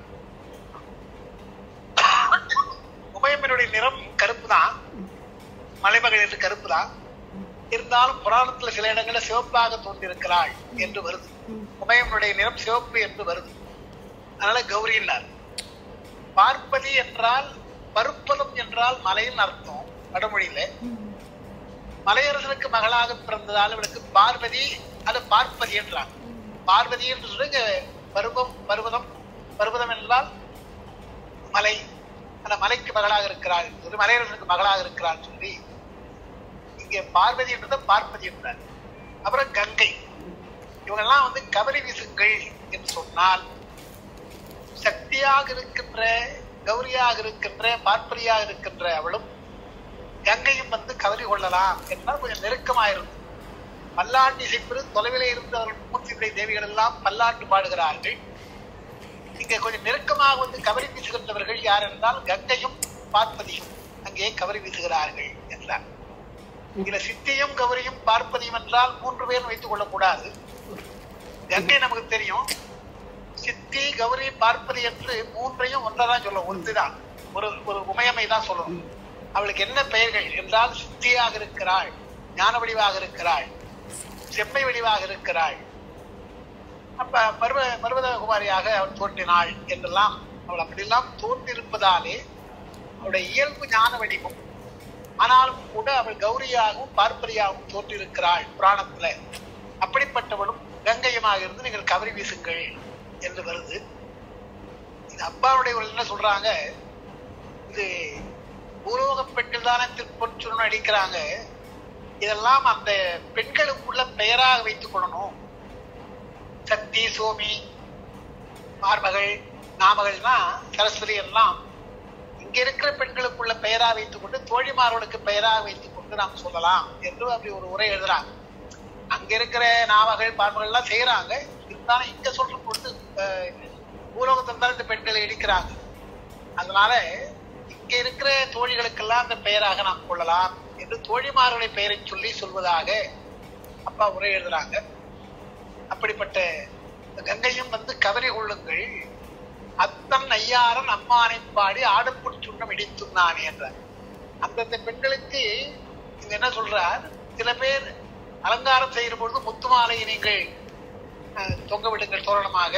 உமையம்மனுடைய நிறம் கருப்பு தான் மலைமகள் என்று கருப்பு தான் இருந்தாலும் புராணத்துல சில இடங்கள்ல சிவப்பாக தோன்றியிருக்கிறாள் என்று வருது ம். உமையம்மனுடைய நிறம் சிவப்பு என்று வருது அதனால கௌரின்னார் பார்ப்பதி என்றால் பருப்பதம் என்றால் மலையின் அர்த்தம் வடமொழியில ம். மலையரசனுக்கு மகளாக பிறந்ததால் இவளுக்கு பார்வதி அது பார்ப்பதி என்றாங்க பார்வதி என்று சொல்லி இங்க பருவம் பருவதம் பருவதம் என்றால் மலை அந்த மலைக்கு மகளாக இருக்கிறாள் என்று சொல்லி மலையரசனுக்கு மகளாக இருக்கிறாள் சொல்லி இங்க பார்வதி என்றதை பார்ப்பதி என்றார் அப்புறம் கங்கை இவங்கெல்லாம் வந்து கபரி வீசுங்கள் என்று சொன்னால் சக்தியாக இருக்கின்ற கௌரியாக இருக்கின்ற பார்ப்பரியாக இருக்கின்ற அவளும் கங்கையும் வந்து கவரி கொள்ளலாம் என்றால் கொஞ்சம் நெருக்கமாயிருந்து பல்லாண்டு இசைப்பது தொலைவிலே இருந்து அவர்கள் மூர்த்தியுடைய தேவிகள் எல்லாம் பல்லாண்டு பாடுகிறார்கள் இங்க கொஞ்சம் நெருக்கமாக வந்து கவரி வீசுகின்றவர்கள் யார் என்றால் கங்கையும் பார்ப்பதியும் அங்கே கவரி வீசுகிறார்கள் என்றார் இதுல சித்தியும் கௌரியும் பார்ப்பதியும் என்றால் மூன்று பேரும் வைத்துக் கொள்ளக்கூடாது கங்கை நமக்கு தெரியும் சித்தி கௌரி பார்ப்பதி என்று மூன்றையும் ஒன்றதான் சொல்ல ஒன்றுதான் ஒரு ஒரு உமையமை தான் சொல்லணும் அவளுக்கு என்ன பெயர்கள் என்றால் சித்தியாக இருக்கிறாள் ஞான வடிவாக இருக்கிறாள் செம்மை வடிவாக இருக்கிறாள் அப்ப பருவ பர்வத குமாரியாக அவள் தோன்றினாள் என்றெல்லாம் அவள் அப்படியெல்லாம் தோன்றியிருப்பதாலே அவளுடைய இயல்பு ஞான வடிவம் ஆனாலும் கூட அவள் கௌரியாகவும் பார்ப்பரியாகவும் தோன்றியிருக்கிறாள் புராணத்துல அப்படிப்பட்டவளும் கங்கையுமாக இருந்து நீங்கள் கவரி வீசுங்கள் என்று வருது இது அப்பாவுடைய என்ன சொல்றாங்க இது பூலோக பெண்கள் தானே திருப்பொன்றுன்னு அடிக்கிறாங்க இதெல்லாம் அந்த பெண்களுக்குள்ள பெயராக வைத்துக் கொள்ளணும் சக்தி சோமி மார்மகள் நாமகள்னா சரஸ்வதி எல்லாம் இங்க இருக்கிற பெண்களுக்குள்ள பெயரா வைத்துக் கொண்டு தோழிமார்களுக்கு பெயராக வைத்துக் கொண்டு நாம் சொல்லலாம் என்று அப்படி ஒரு உரை எழுதுறாங்க அங்க இருக்கிற நாமகள் பார்மகள் எல்லாம் செய்யறாங்க இருந்தாலும் இங்க சொல்ற பொழுது பூலோகத்தில் தான் இந்த பெண்களை இடிக்கிறாங்க அதனால இங்க இருக்கிற தோழிகளுக்கெல்லாம் அந்த பெயராக நாம் கொள்ளலாம் என்று தோழிமார்களை பெயரை சொல்லி சொல்வதாக அப்பா உரை எழுதுறாங்க அப்படிப்பட்ட கங்கையும் வந்து கவரி கொள்ளுங்கள் அத்தன் ஐயாரன் அம்மானை பாடி ஆடப்புட் சுண்ணம் இடித்துனானே என்றார் அந்தந்த பெண்களுக்கு இது என்ன சொல்றார் சில பேர் அலங்காரம் செய்கிற பொழுது முத்து மாலையை நீங்கள் அஹ், தொங்க விடுங்கள் தோரணமாக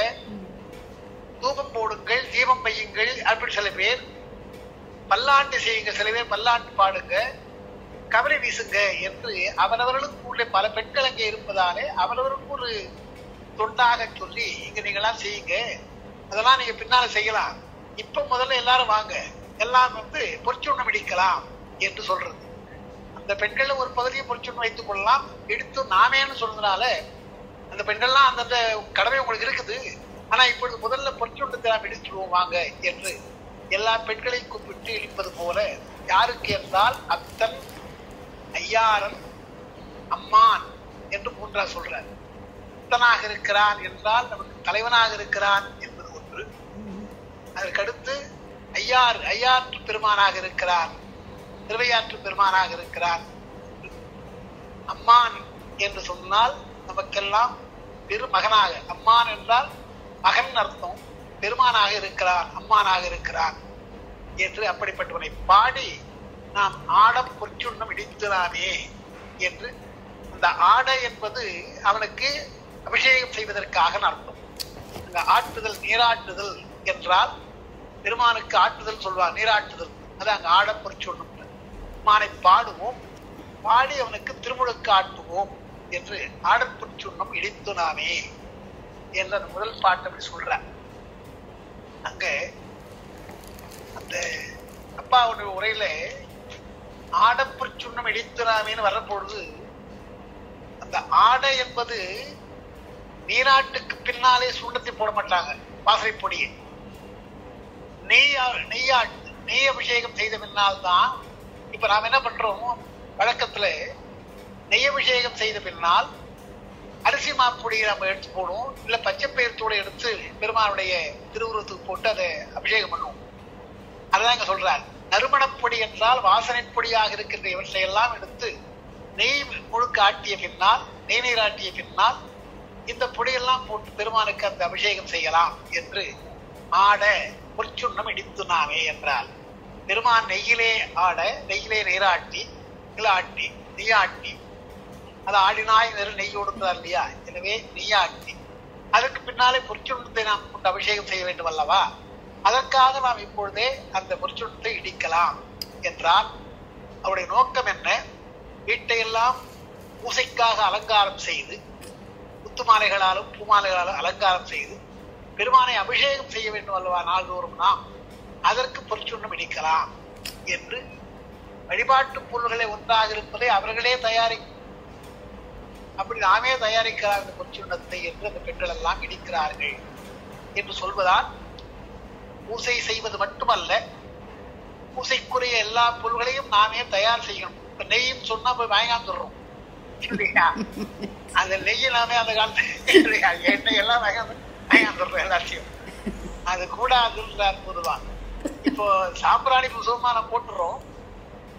தூபம் போடுங்கள் தீபம் வையுங்கள் அப்படி சில பேர் பல்லாண்டு செய்யுங்க சில பேர் பல்லாண்டு பாடுங்க கவலை வீசுங்க என்று அவரவர்களுக்கு உள்ள பல பெண்கள் அங்கே இருப்பதாலே அவரவருக்கு ஒரு தொண்டாக சொல்லி இங்க நீங்களாம் செய்யுங்க அதெல்லாம் நீங்க பின்னால செய்யலாம் இப்ப முதல்ல எல்லாரும் வாங்க எல்லாம் வந்து பொற்சுண்ணம் இடிக்கலாம் என்று சொல்றது அந்த பெண்கள் ஒரு பகுதியை பொற்சுண்ணம் வைத்துக் கொள்ளலாம் எடுத்து நாமேன்னு சொன்னதுனால அந்த பெண்கள்லாம் அந்தந்த கடமை உங்களுக்கு இருக்குது ஆனா இப்பொழுது முதல்ல பொற்சுண்ணத்தை நாம் இடிச்சுடுவோம் வாங்க என்று எல்லா பெண்களையும் கூப்பிட்டு இழிப்பது போல யாருக்கு என்றால் அத்தன் ஐயாரன் அம்மான் என்று மூன்றா சொல்றார் அத்தனாக இருக்கிறான் என்றால் நமக்கு தலைவனாக இருக்கிறான் என்பது ஒன்று அதற்கடுத்து ஐயார் ஐயாற்று பெருமானாக இருக்கிறான் திருவையாற்று பெருமானாக இருக்கிறான் அம்மான் என்று சொன்னால் நமக்கெல்லாம் பெருமகனாக அம்மான் என்றால் மகன் அர்த்தம் பெருமானாக இருக்கிறான் அம்மானாக இருக்கிறான் என்று அப்படிப்பட்டவனை பாடி நாம் ஆடம் பொற்சுண்ணம் இடித்துனாமே என்று அந்த ஆட என்பது அவனுக்கு அபிஷேகம் செய்வதற்காக அர்த்தம் அங்க ஆட்டுதல் நீராட்டுதல் என்றால் பெருமானுக்கு ஆட்டுதல் சொல்வார் நீராட்டுதல் அது அங்க ஆட பொற்சுண்ணம் மானை பாடுவோம் பாடி அவனுக்கு திருமுழுக்கு ஆட்டுவோம் என்று ஆடற்புச்சுண்ணம் இடித்து நாமே என்ற அந்த முதல் பாட்டு அப்படி சொல்ற அங்க அந்த அப்பாவுடைய உரையில ஆடப்புச்சுண்ணம் இடித்துனாமேன்னு வரப்பொழுது அந்த ஆடை என்பது நீராட்டுக்கு பின்னாலே சுண்ணத்தை போட மாட்டாங்க வாசனை பொடியை நெய் நெய்யாட்டு நெய் அபிஷேகம் செய்த பின்னால் தான் இப்ப நாம் என்ன பண்றோம் வழக்கத்துல நெய் அபிஷேகம் செய்த பின்னால் அரிசி மாப்பொடியை நம்ம எடுத்து போடுவோம் இல்ல பச்சை பயிர்த்தோட எடுத்து பெருமானுடைய திருவுருவத்துக்கு போட்டு அதை அபிஷேகம் பண்ணுவோம் அதுதான் இங்க சொல்றார் நறுமணப்பொடி என்றால் வாசனை பொடியாக இருக்கின்ற இவற்றை எல்லாம் எடுத்து நெய் முழுக்க ஆட்டிய பின்னால் நெய் நீர் ஆட்டிய பின்னால் இந்த பொடியெல்லாம் போட்டு பெருமானுக்கு அந்த அபிஷேகம் செய்யலாம் என்று ஆட பொற்சுண்ணம் இடித்துனாமே என்றார் பெருமான் நெய்யிலே ஆட நெய்யிலே நீராட்டி ஆட்டி நெய்யாட்டி அது ஆடினாய் நெரு நெய் கொடுத்தார் இல்லையா எனவே நெய்யாட்டி அதற்கு பின்னாலே பொற்சுண்ணத்தை நாம் கொண்டு அபிஷேகம் செய்ய வேண்டும் அல்லவா அதற்காக நாம் இப்பொழுதே அந்த பொற்சுண்ணத்தை இடிக்கலாம் என்றால் அவருடைய நோக்கம் என்ன வீட்டையெல்லாம் பூசைக்காக அலங்காரம் செய்து முத்துமாலைகளாலும் பூமாலைகளாலும் அலங்காரம் செய்து பெருமானை அபிஷேகம் செய்ய வேண்டும் அல்லவா நாள்தோறும் நாம் அதற்கு பொற்சுண்ணம் இடிக்கலாம் என்று வழிபாட்டு பொருள்களை ஒன்றாக இருப்பதை அவர்களே தயாரிக்கும் அப்படி நாமே தயாரிக்கிறார் அந்த பொற்சுண்ணத்தை என்று அந்த பெண்கள் எல்லாம் இடிக்கிறார்கள் என்று சொல்வதால் பூசை செய்வது மட்டுமல்ல பூசைக்குரிய எல்லா பொருள்களையும் நாமே தயார் செய்யணும் இப்ப நெய்யும் சொன்னா போய் வாங்காம சொல்றோம் இல்லையா அந்த நெய்யை நாமே அந்த காலத்துல எண்ணெய் எல்லாம் வாங்காம வாங்காம சொல்றோம் எல்லாத்தையும் அது கூடாதுன்றார் பொதுவா இப்போ சாம்பிராணி புசுவமா நம்ம போட்டுறோம்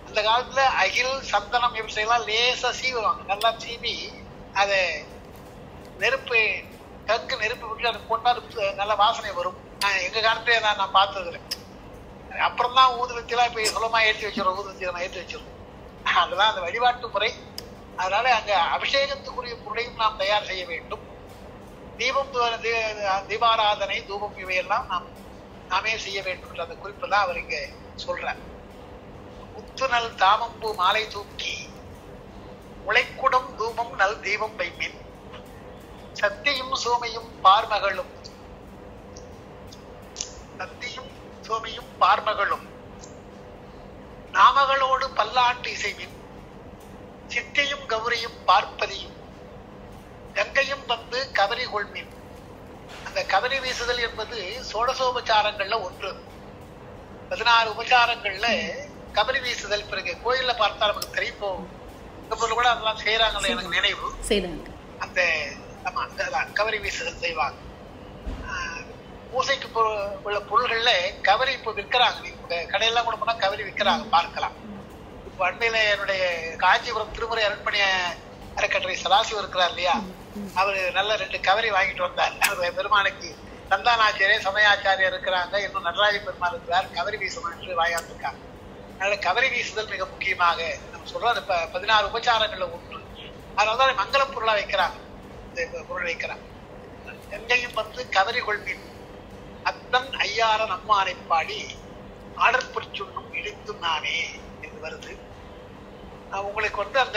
அந்த காலத்துல அகில் சந்தனம் இவற்றையெல்லாம் லேசா சீவுவாங்க நல்லா சீவி அதை நெருப்பு கங்கு நெருப்பு விட்டு அதை போட்டா அது நல்ல வாசனை வரும் நான் எங்க காலத்திலே நான் நான் பார்த்ததுல அப்புறம் தான் ஊதுவத்திலாம் இப்ப சுலமா ஏற்றி வச்சிடும் ஊதுவத்தி நம்ம ஏற்றி வச்சிடும் அதெல்லாம் அந்த வழிபாட்டு முறை அதனால அங்க அபிஷேகத்துக்குரிய பொருளையும் நாம் தயார் செய்ய வேண்டும் தீபம் து- தீ- தீபாராதனை தூபம் இவையெல்லாம் நாம் நாமே செய்ய வேண்டும் என்ற அந்த குறிப்பு தான் அவர் இங்க சொல்றார் முத்துநல் தாமம்பூ மாலை தூக்கி உழைக்குடம் தூபம் நல் தீபம் வைமின் சத்தியும் சோமையும் பார்மகளும் சத்தியும் சோமையும் பார்மகளும் நாமகளோடு பல்லாண்டு இசைவின் சித்தியும் கௌரியும் பார்ப்பதியும் கங்கையும் வந்து கவரி கொள்மின் அந்த கவரி வீசுதல் என்பது சோடசோபச்சாரங்கள்ல ஒன்று பதினாறு உபச்சாரங்கள்ல கபரி வீசுதல் பிறகு கோயில்ல பார்த்தா நமக்கு தெரியும் இப்போ சிங்கப்பூர்ல கூட அதெல்லாம் செய்யறாங்கல்ல எனக்கு நினைவு செய்தாங்க அந்த ஆமா அந்த அதான் கவரி வீசுதல் செய்வாங்க ஆஹ் பூசைக்கு பொ- உள்ள பொருள்கள்ல கவரி இப்போ விற்கிறாங்க நீங்க கடையெல்லாம் கூட போனா கவரி விற்கிறாங்க பார்க்கலாம் இப்போ அண்மையில என்னுடைய காஞ்சிபுரம் திருமுறை அரண்மனை அறக்கட்டளை சதாசிவம் இருக்கிறார் இல்லையா அவர் நல்ல ரெண்டு கவரி வாங்கிட்டு வந்தார் அவர் பெருமானுக்கு சந்தானாச்சாரிய சமயாச்சாரியர் இருக்கிறாங்க இன்னும் நடராஜ பெருமாள் இருக்கிறார் கவரி வீசணும் என்று வாயாந்திருக்காங்க அதனால கவரி வீசுதல் மிக முக்கியமாக நம்ம சொல்றோம் அது ப- பதினாறு உபச்சாரங்கள்ல ஒன்று அதனாலதான் மங்கள பொருளா வைக்கிறாங்க இந்த பொருள் வைக்கிறாங்க எங்கேயும் வந்து கவரி கொள்வின் அத்தன் ஐயார நம்மானை பாடி ஆடற்புறச் சொன்னும் இடித்தும் நானே என்று வருது நான் உங்களுக்கு வந்து அந்த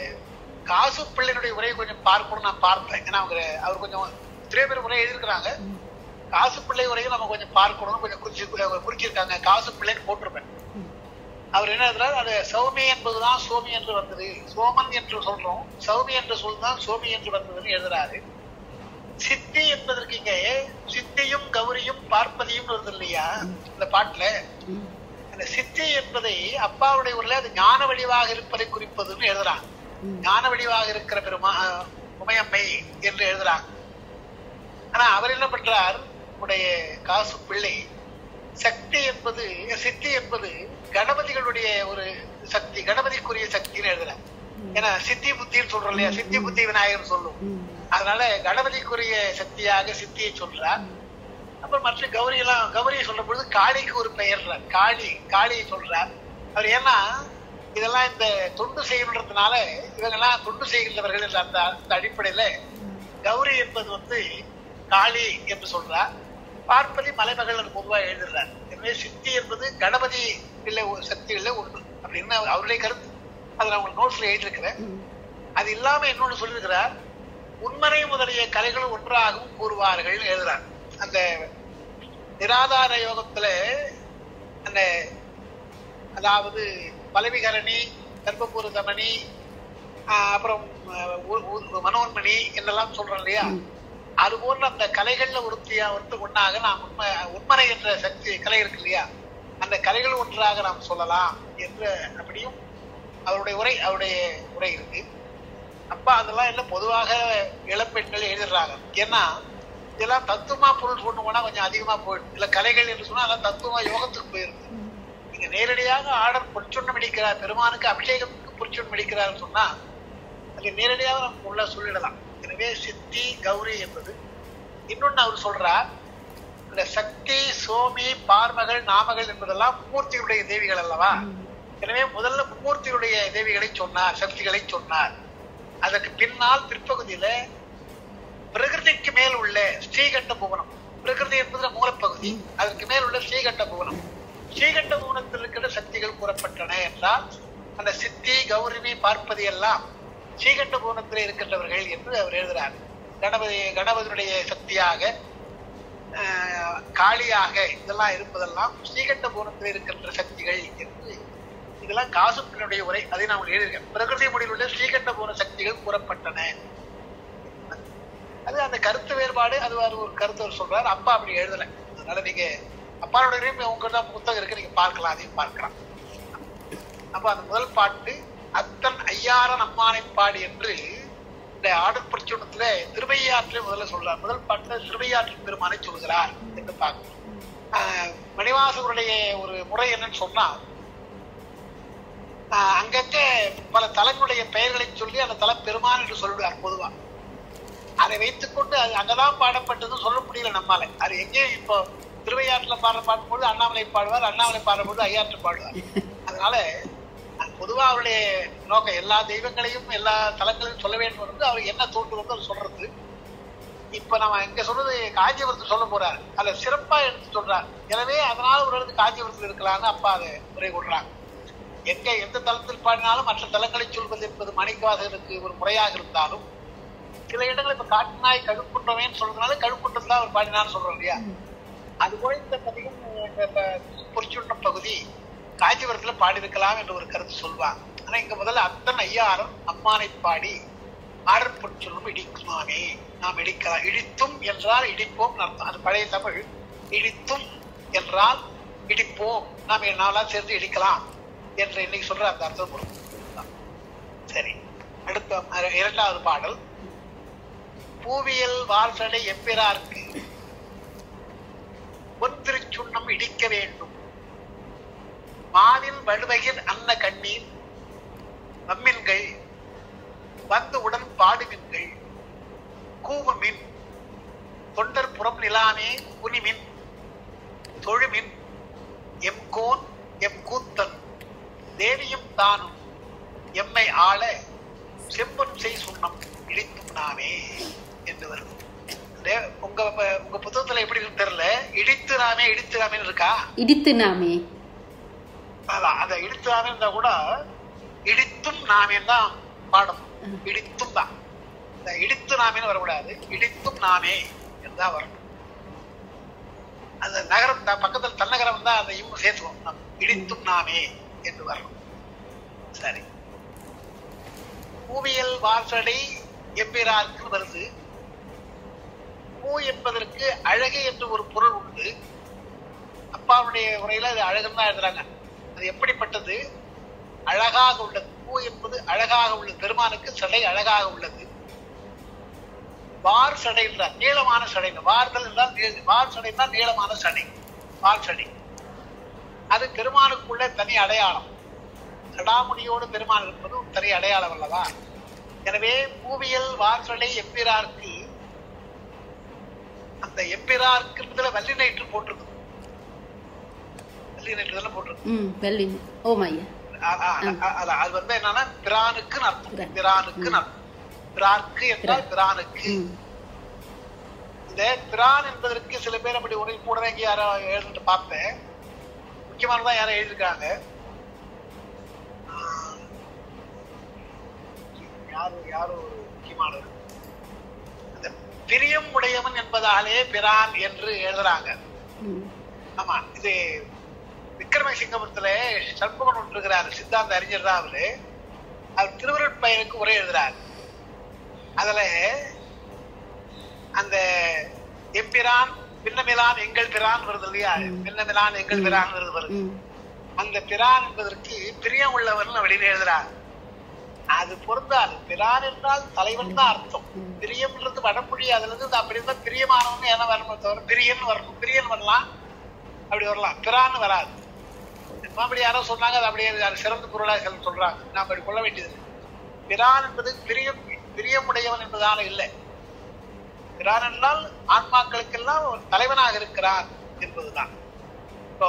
காசு பிள்ளையினுடைய உரையை கொஞ்சம் பார்க்கணும் நான் பார்த்தேன் ஏன்னா அவங்க அவர் கொஞ்சம் எத்தனையோ பேர் உரை எழுதியிருக்கிறாங்க காசு பிள்ளை உரையும் நம்ம கொஞ்சம் பார்க்கணும் கொஞ்சம் குறிச்சு குறிச்சிருக்காங்க காசு பிள்ளைன்னு போட்டிருப்பேன் அவர் என்ன எழுதுறாரு அது சௌமி என்பதுதான் சோமி என்று வந்தது சோமன் என்று சொல்றோம் சௌமி என்ற சொல் தான் சோமி என்று வந்ததுன்னு எழுதுறாரு சித்தி என்பதற்கு இங்க சித்தியும் கௌரியும் பார்ப்பதியும் வருது இல்லையா இந்த பாட்டுல ம். அந்த சித்தி என்பதை அப்பாவுடைய ஊர்ல அது ஞான வடிவாக இருப்பதை குறிப்பதுன்னு எழுதுறாங்க ம். ஞான வடிவாக இருக்கிற பெருமா உமையம்மை என்று எழுதுறாங்க ஆனா அவர் என்ன பண்றார் உடைய காசு பிள்ளை சக்தி என்பது சித்தி என்பது கணபதிகளுடைய ஒரு சக்தி கணபதிக்குரிய சக்தின்னு எழுதுறார் ஏன்னா சித்தி புத்தின்னு சொல்றோம் இல்லையா சித்தி புத்தி விநாயகர் சொல்லும் ம். அதனால கணபதிக்குரிய சக்தியாக சித்தியை சொல்றார் அப்புறம் மற்ற கௌரி எல்லாம் கௌரியை சொல்ற பொழுது காளிக்கு ஒரு பெயர் காளி காளியை சொல்றார் அவர் ஏன்னா இதெல்லாம் இந்த தொண்டு செய்யணுன்றதுனால இவங்கெல்லாம் தொண்டு செய்கின்றவர்கள் என்ற அந்த அந்த அடிப்படையில கௌரி என்பது வந்து காளி என்று சொல்றார் பார்ப்பதி மலைமகள் என்று பொதுவாக எழுதுறார் எனவே சித்தி என்பது கணபதி இல்லை சக்திகளில் ஒன்று அப்படின்னு அவருடைய கருத்து அதை நான் உங்களுக்கு நோட்ஸ்ல எழுதியிருக்கிறேன் ம். அது இல்லாம இன்னொன்னு சொல்லியிருக்கிறார் உண்மனை முதலிய கலைகளும் ஒன்றாகவும் கூறுவார்கள் எழுதுறார் அந்த நிராதார யோகத்துல அந்த அதாவது பலவிகரணி கர்ப்பபூர தமனி ஆஹ் அப்புறம் ஆஹ் உ- உ- மனோன்மணி என்னெல்லாம் சொல்றோம் இல்லையா ம். அது போன்ற அந்த கலைகள்ல ஒருத்தியா ஒருத்து ஒண்ணாக நாம் உண்மை உண்மனை என்ற சக்தி கலை இருக்கு இல்லையா அந்த கலைகள் ஒன்றாக நாம் சொல்லலாம் என்று அப்படியும் அவருடைய உரை அவருடைய உரை இருக்கு அப்ப அதெல்லாம் எல்லாம் பொதுவாக இளம்பெண்கள் எழுதுறாங்க ஏன்னா இதெல்லாம் தத்துவமா பொருள் கொண்டு போனா கொஞ்சம் அதிகமா போயிடும் இல்ல கலைகள் என்று சொன்னா அதெல்லாம் தத்துவமா யோகத்துக்கு போயிருக்கு நீங்க நேரடியாக ஆர்டர் பொற்சொன்னம் அடிக்கிறார் பெருமானுக்கு அபிஷேகத்துக்கு பொற்சொன்னம் அடிக்கிறார் சொன்னா அது நேரடியாக நம்ம உள்ள சொல்லிடலாம் எனவே சித்தி கௌரி என்பது இன்னொன்னு அவர் சொல்றார் இந்த சக்தி சோமி பார்மகள் நாமகள் என்பதெல்லாம் மூர்த்தியுடைய தேவிகள் அல்லவா எனவே முதல்ல மும்மூர்த்தியுடைய தேவிகளை சொன்னார் சக்திகளை சொன்னார் அதற்கு பின்னால் பிற்பகுதியில பிரகிருதிக்கு மேல் உள்ள ஸ்ரீகண்ட புவனம் பிரகிருதி என்பது மூலப்பகுதி அதற்கு மேல் உள்ள ஸ்ரீகண்ட புவனம் ஸ்ரீகண்ட புவனத்தில் இருக்கிற சக்திகள் கூறப்பட்டன என்றால் அந்த சித்தி கௌரிமி பார்ப்பது எல்லாம் ஸ்ரீகண்ட புவனத்தில் இருக்கின்றவர்கள் என்று அவர் எழுதுகிறார் கணபதி கணபதியுடைய சக்தியாக ஆஹ், காளியாக இதெல்லாம் இருப்பதெல்லாம் ஸ்ரீகண்ட புவனத்தில் இருக்கின்ற சக்திகள் என்று இதெல்லாம் காசுப்பினுடைய உரை அதை நான் உங்களுக்கு எழுதியிருக்கேன் பிரகிருதி முடிவில் உள்ள ஸ்ரீகண்ட புவன சக்திகள் கூறப்பட்டன அது அந்த கருத்து வேறுபாடு அது ஒரு ஒரு கருத்து அவர் சொல்றாரு அப்பா அப்படி எழுதல அதனால நீங்க அப்பாவோட உங்க தான் புத்தகம் இருக்கு நீங்க பார்க்கலாம் அதையும் பார்க்கலாம் அப்ப அந்த முதல் பாட்டு அத்தன் ஐயாரன் அம்மானை பாடி என்று இந்த ஆடல் பிரச்சுடத்துல திருவையாற்றிலே முதல்ல சொல்றார் முதல் பாட்டுல திருவையாற்றின் பெருமானை சொல்கிறார் என்று பார்க்கணும் ஆஹ் மணிவாசகருடைய ஒரு முறை என்னன்னு சொன்னா ஆஹ் அங்கங்க பல தலங்களுடைய பெயர்களை சொல்லி அந்த தலம் பெருமான் என்று சொல்லுவார் பொதுவா அதை வைத்துக்கொண்டு அது அங்கதான் பாடப்பட்டதுன்னு சொல்ல முடியல நம்மால அது எங்கேயும் இப்போ திருவையாற்றுல பாடுற பாடும்போது அண்ணாமலை பாடுவார் அண்ணாமலை பாடும்போது ஐயாற்று பாடுவார் அதனால அது பொதுவா அவருடைய நோக்கம் எல்லா தெய்வங்களையும் எல்லா தலங்களையும் சொல்ல வேண்டும் என்று அவர் என்ன தோன்றுவது அவர் சொல்றது இப்ப நம்ம இங்க சொல்றது காஞ்சிபுரத்து சொல்ல போறாரு அதுல சிறப்பா எடுத்து சொல்றாரு எனவே அதனால ஒரு இடத்து காஞ்சிபுரத்தில் இருக்கலாம்னு அப்பா அதை உரை கொள்றாங்க எங்க எந்த தளத்தில் பாடினாலும் மற்ற தலங்களை சொல்வது என்பது மணிக்கவாசகருக்கு ஒரு முறையாக இருந்தாலும் சில இடங்கள் இப்ப காட்டுநாய் கழுப்புன்றவன் சொல்றதுனால கழுப்புன்றது தான் அவர் பாடினான்னு சொல்றோம் இல்லையா அது போல இந்த பதிகம் பொறிச்சுண்டம் பகுதி காஞ்சிபுரத்துல பாடியிருக்கலாம் என்று ஒரு கருத்து சொல்லுவாங்க ஆனா இங்க முதல்ல அத்தன் ஐயாரம் அம்மானை பாடி ஆடற் பொற்சொல்லும் இடிக்குமாமே நாம் இடிக்கலாம் இடித்தும் என்றால் இடிப்போம் அர்த்தம் அது பழைய தமிழ் இடித்தும் என்றால் இடிப்போம் நாம் நாளாக சேர்ந்து இடிக்கலாம் என்று இன்னைக்கு சொல்ற அந்த அர்த்தம் பொருள் சரி அடுத்த அஹ், இரண்டாவது பாடல் பூவியல் வாசடை எம்பிரார்க்கு பொன்திருச்சுண்ணம் இடிக்க வேண்டும் மாவின் வடுவகில் அன்ன கண்ணீர் நம்மின்கள் வந்து உடன் பாடுமின்கள் கூவுமின் தொண்டர் புறம் நிலாமே புனிமின் தொழுமின் எம் கோன் எம் கூத்தன் தேவியும் தானும் எம்மை ஆள செம்பன் செய் சுண்ணம் இடித்தும் நாமே என்று வருது தே- உங்க உங்க புத்தகத்துல எப்படி இருக்குன்னு தெரியல இடித்து நாமே இடித்து நாமேன்னு இருக்கா இடித்து நாமே அதான் அந்த இடித்து நாமே இருந்தா கூட இடித்தும் நாமே தான் பாடம் இடித்தும் தான் இந்த இடித்து நாமேன்னு வரக்கூடாது இடித்தும் நாமே என்றுதான் வரணும் அந்த நகரம் தான் பக்கத்துல தன்னகரம் தான் அந்த இம் சேர்த்துவோம் நம்ம. இடித்தும் நாமே என்று வரணும் சரி பூவியல் வாசடை எம்பிரார்க்கு வருது பூ என்பதற்கு அழகு என்று ஒரு பொருள் உண்டு அப்பாவுடைய உரையில அது அழகுன்னு தான் எழுதுறாங்க அது எப்படிப்பட்டது அழகாக உள்ளது பூ என்பது அழகாக உள்ளது பெருமானுக்கு சடை அழகாக உள்ளது வார் சடை என்றார் நீளமான சடை வார்தல் என்றால் நீள- வார் சடை என்றால் நீளமான சடை வார் சடை அது பெருமானுக்குள்ள தனி அடையாளம் சடாமுடியோடு பெருமான் இருப்பது ஒரு தனி அடையாளம் அல்லவா எனவே பூவியல் வார்சடை எம்பிரார்க்கு அந்த எம்பிரார்க்கு வள்ளி நைற்று போட்டிருக்கு வள்ளி நைற்று தானே போட்டிருக்கு ம் வெள்ளி ஓம் ஐயா அ- அ- அ- அ- அது வந்து என்னன்னா பிரானுக்குன்னு அர்த்தம் பிரான். பிரானுக்குன்னு அர்த்தம் பிரார்க்கு என்றால் பிரானுக்கு ம் இந்த பிரான் என்பதற்கு சில பேர் அப்படி உடனே கூடவே இங்க யாரோ எழுதிட்டு பார்த்தேன் முக்கியமானதான் யாரோ எழுதியிருக்காங்க ஆஹ், யாரு யாரோ ஒரு முக்கியமானவர் அந்த பிரியம் உடையவன் என்பதாலே பிரான் என்று எழுதுறாங்க ம் ஆமா இது விக்ரமசிங்கபுரத்துல சண்முகன் ஒன்று இருக்கிறார் சித்தாந்த அறிஞர் தான் அவரு அவர் திருவருட்பயனுக்கு உரை எழுதுறார் அதுல அந்த எம்பிரான் பின்னமிலான் எங்கள் பிரான் வருது இல்லையா பின்னமிலான் எங்கள் பிரான் வருது வருது ம் அந்த பிரான் என்பதற்கு பிரியம் உள்ளவன் அப்படின்னு எழுதுறார் அது பொருந்தாது பிரான் என்றால் தலைவன் தான் அர்த்தம் ம். பிரியம்ன்றது வடமொழி அதுல இருந்து அப்படி இருந்தா பிரியமானவன் என்ன வரணும் தவிர பிரியன் வரணும் பிரியன் வரலாம் அப்படி வரலாம் பிரான்னு வராது அப்படி யாரோ சொன்னாங்க அது அப்படியே அது சிறந்த பொருளாக சில சொல்றாங்க நாம் அப்படி கொள்ள வேண்டியது இல்லை. பிரான் என்பது பிரியம் பிரியமுடையவன் என்பதால இல்லை பிரான் என்றால் ஆன்மாக்களுக்கெல்லாம் ஒரு தலைவனாக இருக்கிறான் என்பதுதான் இப்போ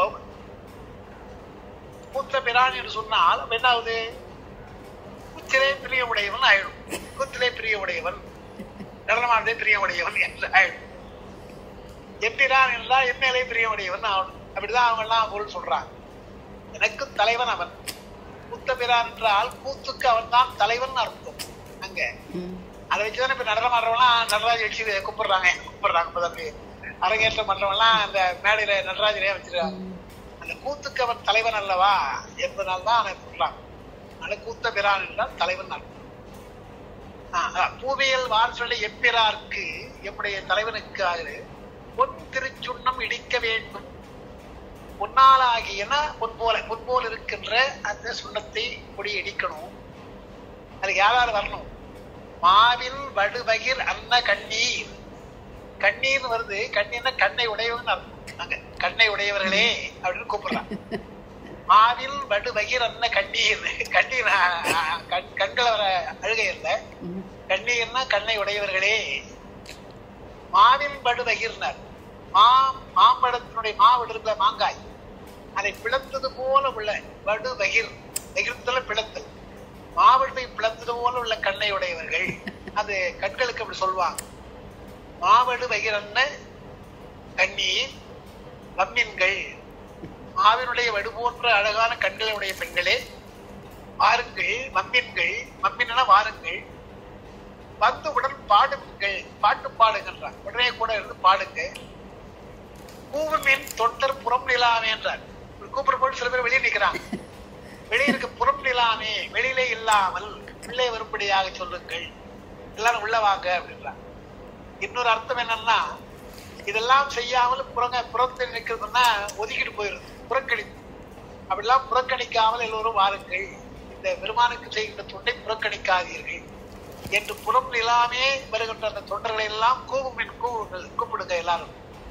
மூத்த பிரான் என்று சொன்னால் அப்ப என்ன ஆகுது குத்திலே பிரியமுடையவன் ஆயிடும் குத்திலே பிரியமுடையவன் நடனமானதே பிரியமுடையவன் என்று ஆயிடும் எம்பிரான் என்றால் எம்எல்ஏ பிரியமுடையவன் ஆகணும் அப்படிதான் அவங்க எல்லாம் பொருள் சொல்றாங்க எனக்கு தலைவன் அவன் கூத்த பிரான் என்றால் கூத்துக்கு அவன் தான் தலைவன் அர்த்தம் அங்க ம் அதை வச்சுதானே இப்ப நடனம் ஆடுறவங்களாம் நடராஜ் வச்சு கும்பிடுறாங்க கும்பிடுறாங்க இப்ப தம்பி அரங்கேற்றம் பண்றவங்கலாம் அந்த மேடையில நடராஜரையே வச்சிருக்காங்க ம் அந்த கூத்துக்கு அவன் தலைவன் அல்லவா என்பதனால் தான் அவன் சொல்றான் அதனால கூத்த பிரான் என்றால் தலைவன் அர்த்தம் ஆ, அதான். பூவியல் வார்சொல்லை எப்பிரார்க்கு எம்முடைய தலைவனுக்கு ஆகுது பொன் திருச்சுண்ணம் இடிக்க வேண்டும் பொன்னாலாகியன பொன் போல பொன் போல் இருக்கின்ற அந்த சுண்ணத்தை கொடி இடிக்கணும் அதுக்கு யாராவது வரணும் மாவில் வடுபகிர் அன்ன கண்ணீர் கண்ணீர் வருது கண்ணீர்னா கண்ணை உடையவன் அர்த்தம் அங்க கண்ணை உடையவர்களே அப்படின்னு கூப்பிடுறான் மாவில் மாவில் வடு வகிரன்ன கண்ணீர் கண்ணீர் ஆஹ், கண்- கண்கள் வர அழுகை இல்லை ம். கண்ணீர்னா கண்ணை உடையவர்களே மாவின் படு பகிர்னர் மா மாம்பழத்தினுடைய மாவு இருக்கிற மாங்காய் அதை பிளந்தது போல உள்ள வடு பகிர் பகிர்ந்தல பிளத்தல் மாவட்டை பிளந்தது போல உள்ள கண்ணை உடையவர்கள் அது கண்களுக்கு அப்படி சொல்லுவாங்க மாவடு பகிரன்ன கண்ணீர் வம்மின்கள் மாவினுடைய வடு போன்ற அழகான கண்களுடைய பெண்களே வாருங்கள் மம்மின்கள் மம்மின்னா வாருங்கள் வந்து உடன் பாடுங்கள் பாட்டு பாடுகின்றார் உடனே கூட இருந்து பாடுங்க கூவுமின் தொண்டர் புறம் நிலாமே என்றார் ஒரு கூப்பிட போட்டு சில பேர் வெளியே நிற்கிறாங்க வெளியே இருக்க புறம் நிலாமே வெளியிலே இல்லாமல் உள்ளே வரும்படியாக சொல்லுங்கள் எல்லாரும் உள்ள வாங்க அப்படின்றாங்க இன்னொரு அர்த்தம் என்னன்னா இதெல்லாம் செய்யாமல் புறங்க புறத்தில் நிற்கிறதுன்னா ஒதுக்கிட்டு போயிருது புறக்கணிப்பு அப்படிலாம் புறக்கணிக்காமல் எல்லோரும் வாருங்கள் இந்த பெருமானுக்கு செய்கின்ற தொண்டை புறக்கணிக்காதீர்கள் என்று புறம் இல்லாமே வருகின்ற அந்த தொண்டர்களை எல்லாம் கூவுமின் கூவுங்கள் கூப்பிடுங்க எல்லாரும்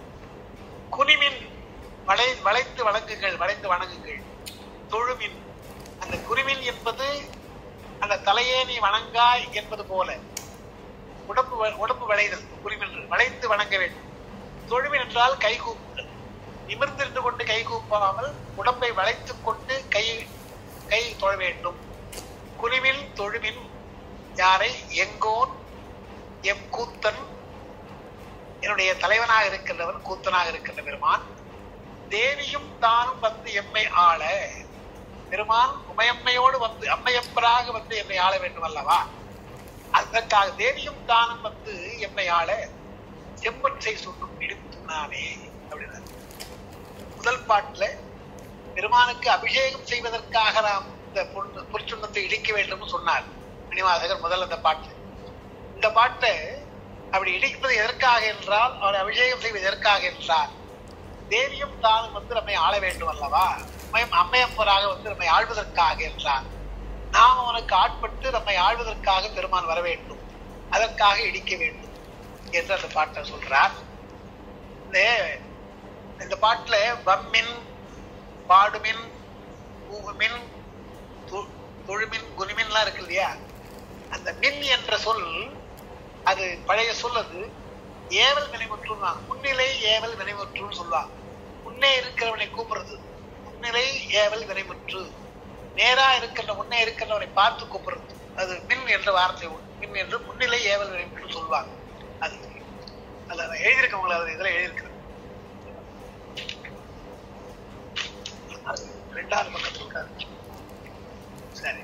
குனிமின் வளை வளைத்து வணங்குங்கள் வளைந்து வணங்குங்கள் தொழுமின் அந்த குருமின் என்பது அந்த தலையே நீ வணங்காய் என்பது போல உடம்பு வ- உடம்பு வளைதல் குருமின் வளைத்து வணங்க வேண்டும் தொழுமின் என்றால் கை கூப்புதல் நிமிர்ந்திருந்து கொண்டு கை கூப்பாமல் உடம்பை வளைத்துக் கொண்டு கை கை தொழ வேண்டும் குருவில் தொழுமின் யாரை எங்கோன் எம் கூத்தன் என்னுடைய தலைவனாக இருக்கின்றவன் கூத்தனாக இருக்கின்ற பெருமான் தேவியும் தானும் வந்து எம்மை ஆள பெருமான் உமையம்மையோடு வந்து அம்மையப்பராக வந்து என்னை ஆள வேண்டும் அல்லவா அதற்காக தேவியும் தானும் வந்து எம்மை ஆள செம்பன்சை சுட்டும் இடித்துனாமே அப்படின்னாரு முதல் பாட்டுல பெருமானுக்கு அபிஷேகம் செய்வதற்காக நாம் இந்த பொன்- பொற்சுண்ணத்தை இடிக்க வேண்டும்னு சொன்னார் மணிவாசகர் முதல் அந்த பாட்டு இந்த பாட்டை அப்படி இடிப்பது எதற்காக என்றால் அவர் அபிஷேகம் செய்வது எதற்காக என்றால் தேவியும் தானும் வந்து நம்மை ஆள வேண்டும் அல்லவா அம்மையம் அம்மையப்பராக வந்து நம்மை ஆள்வதற்காக என்றார் நாம் அவனுக்கு ஆட்பட்டு நம்மை ஆள்வதற்காக பெருமான் வர வேண்டும் அதற்காக இடிக்க வேண்டும் என்று அந்த பாட்டை சொல்றார் இந்த இந்த பாட்டுல வம்மின் பாடுமின் கூவுமின் து- தொழுமின் குனிமின்லாம் இருக்கு இல்லையா அந்த மின் என்ற சொல் அது பழைய சொல் அது ஏவல் வினைமுற்றுன்னு முன்னிலை ஏவல் வினைமுற்றுன்னு சொல்லுவாங்க முன்னே இருக்கிறவனை கூப்பிடுறது முன்னிலை ஏவல் வினைமுற்று நேரா இருக்கின்ற முன்னே இருக்கின்றவனை பார்த்து கூப்பிடுறது அது மின் என்ற வார்த்தை உண்டு. மின் என்று முன்னிலை ஏவல் வினைமுற்று சொல்லுவாங்க அது அதுல நான் எழுதியிருக்கவங்கள அது இதுல எழுதியிருக்கிறேன் அது ரெண்டாவது பக்கத்தில் இருக்காது சரி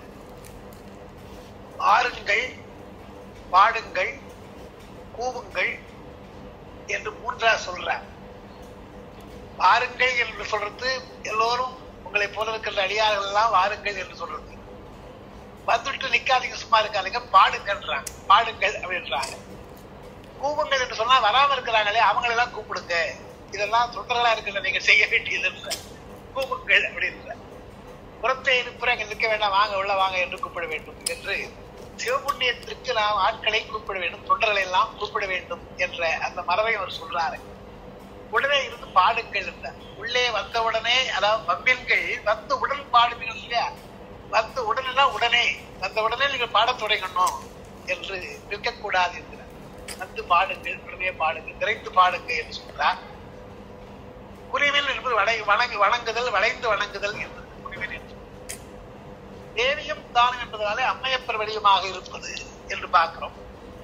ஆறுங்கள் பாடுங்கள் கூவுங்கள் என்று மூன்றா சொல்றார் வாருங்கள் என்று சொல்றது எல்லோரும் உங்களை போல இருக்கின்ற அடியார்கள் எல்லாம் வாருங்கள் என்று சொல்றது வந்துட்டு நிக்காதீங்க சும்மா இருக்காதீங்க பாடுங்கன்றாங்க பாடுங்கள் அப்படின்றாங்க கூவுங்கள் என்று சொன்னா வராம இருக்கிறாங்களே அவங்களை எல்லாம் கூப்பிடுங்க இதெல்லாம் தொண்டர்களா இருக்கின்ற நீங்க செய்ய வேண்டியது கூவுங்கள் அப்படின்ற புறத்தை இருப்புற அங்க நிற்க வேண்டாம் வாங்க உள்ள வாங்க என்று கூப்பிட வேண்டும் என்று சிவபுண்ணியத்திற்கு நாம் ஆட்களை கூப்பிட வேண்டும் தொண்டர்களை எல்லாம் கூப்பிட வேண்டும் என்ற அந்த மரபை அவர் சொல்றாரு உடனே இருந்து பாடுங்கள் என்றார் உள்ளே வந்தவுடனே அதாவது வம்பின்கள் வந்து உடன் பாடுவீர்கள் இல்லையா வந்து உடனே உடனே வந்த உடனே நீங்கள் பாடத் தொடங்கணும் என்று நிற்கக்கூடாது என்கிறார் வந்து பாடுங்கள் உடனே பாடுங்கள் விரைந்து பாடுங்கள் என்று சொல்றார் குருவில் என்பது வளை வணங்கு வணங்குதல் வளைந்து வணங்குதல் என்பது குருவில் என்று தேவியும் தானும் என்பதனாலே அம்மையப்பர் வடிவமாக இருப்பது என்று பார்க்கிறோம்